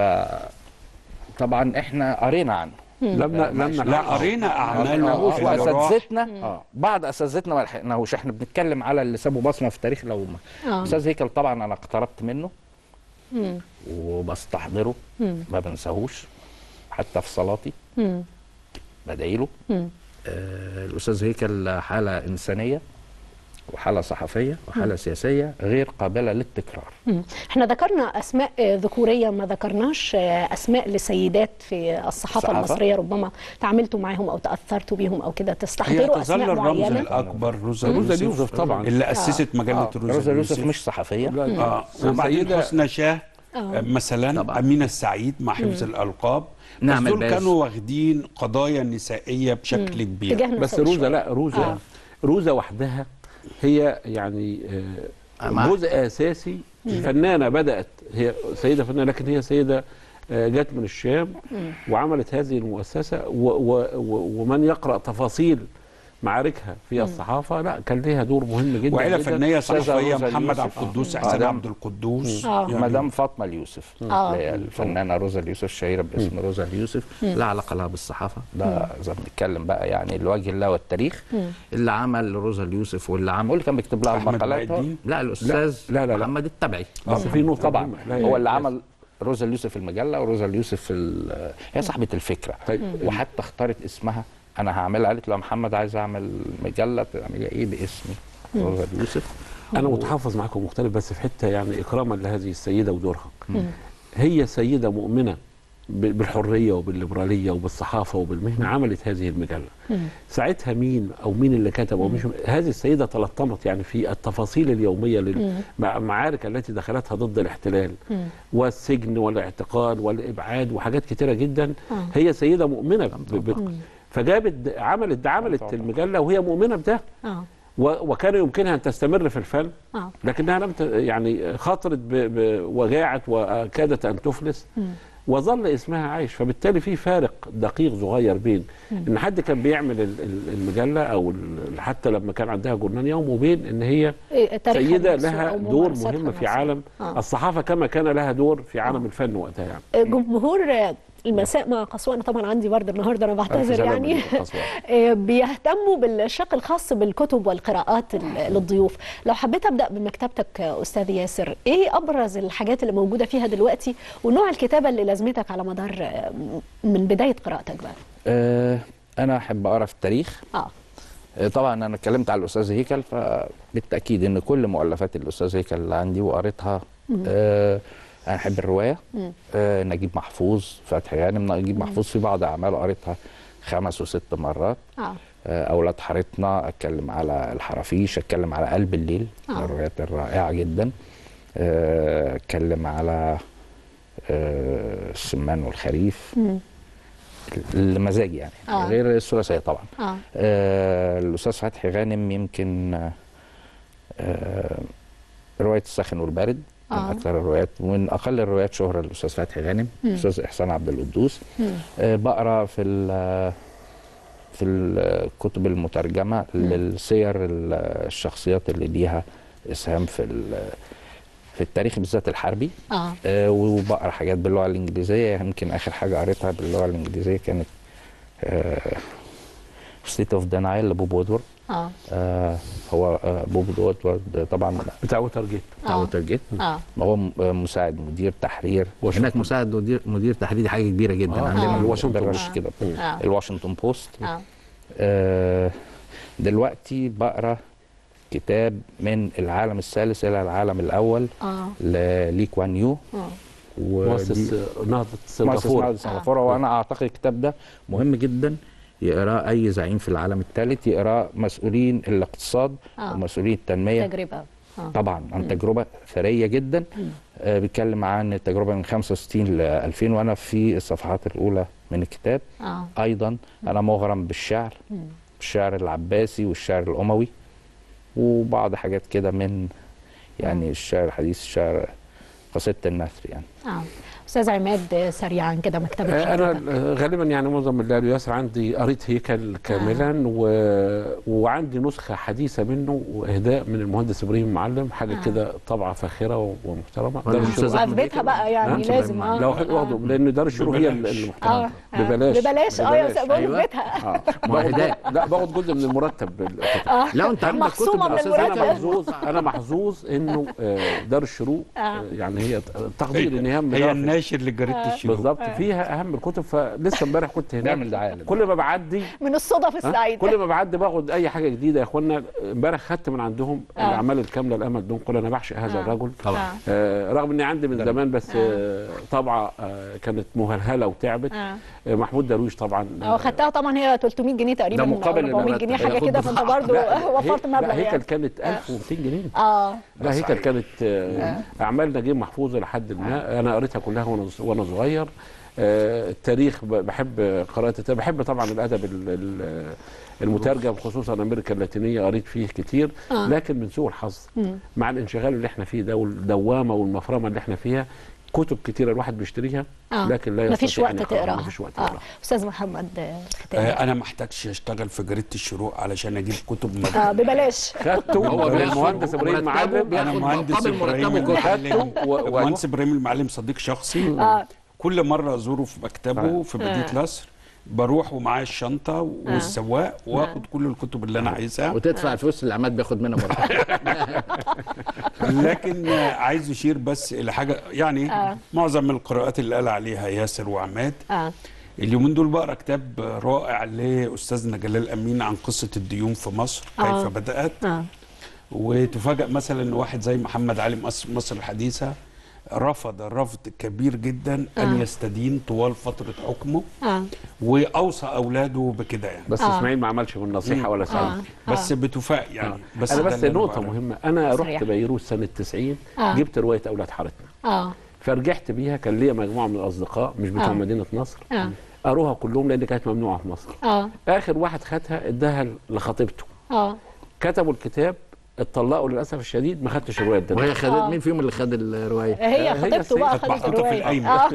طبعا احنا قرينا عنه لم ن- لم لا قرينا اعمالنا آه، اللي راح. واساتذتنا بعض اساتذتنا ما لحقناهوش احنا بنتكلم على اللي سابوا بصمه في التاريخ لو ما آه. استاذ هيكل طبعا انا اقتربت منه مم. وبستحضره مم. ما بنساهوش حتى في صلاتي مم. بدعي له مم. آه الاستاذ هيكل حاله انسانيه وحاله صحفيه وحاله سياسيه غير قابله للتكرار مم. احنا ذكرنا اسماء آه، ذكوريه ما ذكرناش آه، اسماء لسيدات في الصحافه الصحافة؟ المصريه ربما تعاملتوا معاهم او تاثرتوا بيهم او كده هي تستحضروا تظل اسماء الرمز معينه الاكبر روزا روزا يوسف اليوسف طبعا. اللي اسست مجله آه روزا, روزا يوسف اليوسف مش صحفيه لا، اه وبعدين سيدة- حسنى شاه آه، مثلا طبعا. امينه السعيد مع حفظ الالقاب نعم بس دول الباز. كانوا واخدين قضايا نسائيه بشكل كبير تجاهنا بس سوي روزا شوية. لا روزا آه. روزا وحدها هي يعني آه، معاك. جزء اساسي فنانه بدات هي سيده فنانه لكن هي سيده آه، جت من الشام وعملت هذه المؤسسه و و و ومن يقرا تفاصيل معاركها في الصحافه لا كان ليها دور مهم جدا وعيله جداً. فنيه أستاذة صحفيه روزا محمد اليوسف. عبد القدوس آه. احسان آه. عبد القدوس آه. يعني مدام فاطمه اليوسف آه. اللي هي الفنانه روزا اليوسف الشهيره باسم روزا اليوسف لا علاقه لها بالصحافه ده اذا بنتكلم بقى يعني لوجه الله والتاريخ اللي عمل روزا اليوسف واللي عمل واللي كان بيكتب لها أحمد المقالات بهاء هو- الدين؟ لا الاستاذ لا، لا، لا. محمد التبعي بس في نقطة طبعا مهمة. لا، هو هي- اللي عمل روزا اليوسف في المجله وروزا اليوسف في ال- هي صاحبه الفكره طيب. وحتى اختارت اسمها انا هعملها قالت له يا محمد عايز اعمل مجله تعملي ايه باسمي روزا اليوسف انا متحفظ معاكم مختلف بس في حته يعني اكراما لهذه السيده ودورها هي سيده مؤمنه ب- بالحريه وبالليبراليه وبالصحافه وبالمهنه عملت هذه المجله ساعتها مين او مين اللي كتب او مش هذه السيده تلطمت يعني في التفاصيل اليوميه للمعارك التي دخلتها ضد الاحتلال والسجن والاعتقال والابعاد وحاجات كتيره جدا هي سيده مؤمنه ب- ب- فجابت د- عملت ده عملت المجله وهي مؤمنه بده اه و- وكان يمكنها ان تستمر في الفن اه لكنها لم ت... يعني خاطرت ب... ب... وجاعت وكادت ان تفلس وظل اسمها عايش فبالتالي في فارق دقيق صغير بين ان حد كان بيعمل ال- ال- المجله او ال- حتى لما كان عندها جورنال يوم وبين ان هي إيه، تاريخها سيده نفسه لها أو دور ممارساتها مهم في نفسها. عالم آه. الصحافه كما كان لها دور في عالم الفن وقتها يعني جمهور آه، المساء مع قسوة انا طبعا عندي برد النهارده انا بعتذر سلامة يعني ليك يا قسوة. آه، بيهتموا بالشق الخاص بالكتب والقراءات ال- للضيوف لو حبيت ابدا بمكتبتك آه، استاذ ياسر ايه ابرز الحاجات اللي موجوده فيها دلوقتي ونوع الكتابه اللي لازمتك على مدار آه، من بدايه قراءتك بقى آه انا احب اقرا في التاريخ اه آه، طبعا انا اتكلمت على الاستاذ هيكل فبالتاكيد ان كل مؤلفات الاستاذ هيكل اللي عندي وقريتها آه انا احب الروايه آه نجيب محفوظ فتحي غانم نجيب محفوظ في بعض اعماله قريتها خمس وست مرات اه آه، اولاد حارتنا اتكلم على الحرافيش اتكلم على قلب الليل من آه. الروايات الرائعه جدا آه، اتكلم على آه، السمان والخريف المزاج يعني آه. غير الثلاثيه طبعا اه آه، الاستاذ فتحي غانم يمكن آه، آه، روايه الساخن والبارد من آه. اكثر الروايات ومن اقل الروايات شهره الاستاذ فتحي غانم الاستاذ احسان عبد القدوس آه، بقرا في ال- في الكتب المترجمه للسير ال- الشخصيات اللي ليها اسهام في ال- في التاريخ بالذات الحربي اه آه، وبقرا حاجات باللغه الانجليزيه يمكن اخر حاجه قريتها باللغه الانجليزيه كانت ستيت اوف دينايل لبوب وودورد اه آه هو آه بوب وودورد طبعا بتاع وترجيت بتاع آه. ووترجيت اه هو م- آه، مساعد مدير تحرير واشنطن. هناك مساعد مدير مدير تحرير دي حاجه كبيره جدا آه. عندنا آه. الواشنطن بالرش بوست. كده آه. الواشنطن بوست اه آه دلوقتي بقرا كتاب من العالم الثالث الى العالم الاول اه للي كوان يو اه ودي- مؤسس نهضه مؤسس سنغافوره نهضة سنغافورة وانا اعتقد الكتاب ده مهم جدا يقراه اي زعيم في العالم الثالث يقراه مسؤولين الاقتصاد آه. ومسؤولين التنميه تجربه اه طبعا عن تجربه ثريه جدا آه بيتكلم عن التجربه من 65 ل 2000 وانا في الصفحات الاولى من الكتاب اه ايضا انا مغرم بالشعر الشعر العباسي والشعر الاموي وبعض حاجات كده من يعني الشعر الحديث الشعر قصيده النثر يعني اه استاذ عماد سريعا كده مكتبه آه، انا حضرتك. آه، غالبا يعني معظم اللي قالوا ياسر عندي قريت هيكل كاملا و... وعندي نسخه حديثه منه واهداء من المهندس ابراهيم معلم حاجه آه. كده طبعه فاخره و- ومحترمه ولا دار الأستاذ الشروق أحمد واثبتها هيكل. بقى يعني نعم. لازم اه لو حد واخده لان دار الشروق هي ببلاش. المحترمه اه آه. ببلاش ببلاش اه يا استاذ بقول أيوة. اثبتها اه ما هو باخد- هدايا. لا باخد جزء من المرتب بالكتاب. اه لو انت عندك كتب مخصومه من الأستاذ انا المرتب محظوظ انا محظوظ انه آه، دار الشروق آه. آه، يعني هي تقدير ان هي من هي دار- الناشر لجريده الشروق بالظبط فيها اهم الكتب فلسه امبارح كنت هناك نعمل دعايه لده. كل ما بعدي من الصدف ها؟ السعيده كل ما بعدي باخد اي حاجه جديده يا اخوانا امبارح خدت من عندهم آه. الاعمال الكامله لامل دنقل انا بعشق هذا آه. الرجل طبعا. آه رغم اني عندي من زمان بس آه طبعه آه كانت مهلهله وتعبت اه آه محمود درويش طبعا اه خدتها طبعا هي 300 جنيه تقريبا ده مقابل أو 400 المرتب. جنيه حاجه هياخد كده فانت برضه لا، وفرت هي- مبلغ لا هيكل يعني كانت 1200 جنيه اه لا هيكل كانت آه اعمال نجيب محفوظ لحد ما انا قريتها كلها وانا وانا صغير آه التاريخ ب- بحب قراءة التاريخ بحب طبعا الادب ال- ال- المترجم خصوصا امريكا اللاتينيه قريت فيه كتير آه. لكن من سوء الحظ مع الانشغال اللي احنا فيه ده والدوامه والمفرمه اللي احنا فيها كتب كتيره الواحد بيشتريها آه. لكن لا مفيش يستطيع وقت أن يقرأها. تقراها مفيش وقت آه. يقراها استاذ محمد آه، ختامي. آه انا ما احتاجش اشتغل في جريده الشروق علشان اجيب كتب مجد. اه ببلاش خدته هو بياخد المهندس ابراهيم مرتبه معلم بياخد انا مهندس مقابل ابراهيم مرتبه كتب. المعلم خدته و- و- المهندس ابراهيم المعلم صديق شخصي آه. كل مره ازوره في مكتبه آه. في مدينه آه. نصر بروح ومعايا الشنطه والسواق واخد كل الكتب اللي انا عايزها وتدفع الفلوس اللي عماد بياخد منها مرتب لكن آه، عايز اشير بس الى حاجه يعني آه. معظم القراءات اللي قال عليها ياسر وعماد اه اليومين دول بقرا كتاب رائع لاستاذنا جلال امين عن قصه الديون في مصر آه. كيف بدات اه وتفاجأ مثلا ان واحد زي محمد علي مصر, مصر الحديثه رفض رفض كبير جدا ان آه. يستدين طوال فتره حكمه اه واوصى اولاده بكده يعني بس آه. اسماعيل ما عملش بالنصيحه ولا سعيد آه. بس بتفاجئ يعني بس انا ده بس اللي أنا نقطه بقراه. مهمه انا سريع. رحت بيروت سنه 90 آه. جبت روايه اولاد حارتنا اه فرجعت بيها كان ليا مجموعه من الاصدقاء مش بتوع آه. مدينه نصر آه. قروها كلهم لان كانت ممنوعه في مصر اه اخر واحد خدها اداها لخطيبته اه كتبوا الكتاب اتطلقوا للاسف الشديد ما خدتش الروايه دي وهي خدت آه. مين فيهم اللي خد الروايه؟ هي هي خطيبته بقى كانت خدت محطوطة في الروايه القايمة. آه.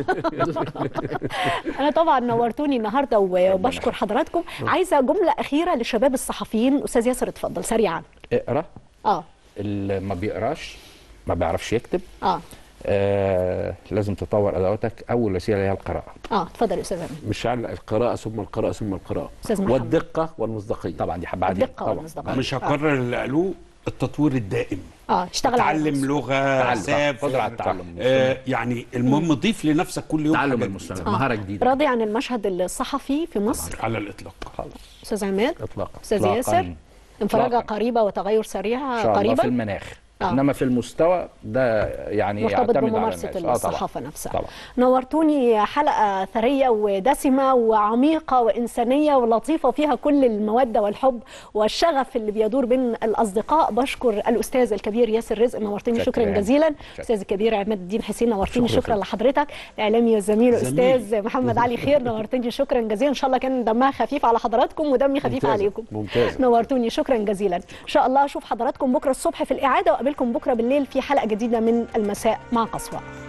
انا طبعا نورتوني النهارده وبشكر حضراتكم عايزه جمله اخيره للشباب الصحفيين استاذ ياسر اتفضل سريعا اقرا اه اللي ما بيقراش ما بيعرفش يكتب اه آه لازم تطور ادواتك اول وسيله هي القراءه اه اتفضل يا استاذ امين مش علق القراءه ثم القراءه ثم القراءه أستاذ محمد. والدقه والمصداقيه طبعا دي بعدين الدقه طبعا والمصداقيه مش هكرر اللي قالوه التطوير الدائم اه اشتغل على تعلم نفسه. لغه تعلم. سافر قدرة على التعلم. آه يعني المهم ضيف لنفسك كل يوم تعلم حاجة المستوى جديدة. مهاره جديده راضي عن المشهد الصحفي في مصر على الاطلاق خالص استاذ عماد اطلاقا استاذ إطلاقاً. ياسر انفراجه إطلاقاً. قريبه وتغير سريع ان شاء الله قريبا في المناخ آه. انما في المستوى ده يعني مرتبط يعتمد على بممارسه الناس. آه، طبعاً. الصحافه نفسها طبعا نورتوني حلقه ثريه ودسمه وعميقه وانسانيه ولطيفه فيها كل الموده والحب والشغف اللي بيدور بين الاصدقاء بشكر الاستاذ الكبير ياسر رزق نورتني شكرا شكراً. جزيلا شكراً. الاستاذ الكبير عماد الدين حسين نورتني شكراً شكرا فندم. لحضرتك الاعلامي والزميل زميل. الاستاذ محمد علي خير نورتني شكرا جزيلا ان شاء الله كان دمها خفيف على حضراتكم ودمي خفيف ممتازة. عليكم ممتازة. نورتوني شكرا جزيلا ان شاء الله اشوف حضراتكم بكره الصبح في الاعاده واقابلكم بكره بالليل في حلقه جديده من المساء مع قصوى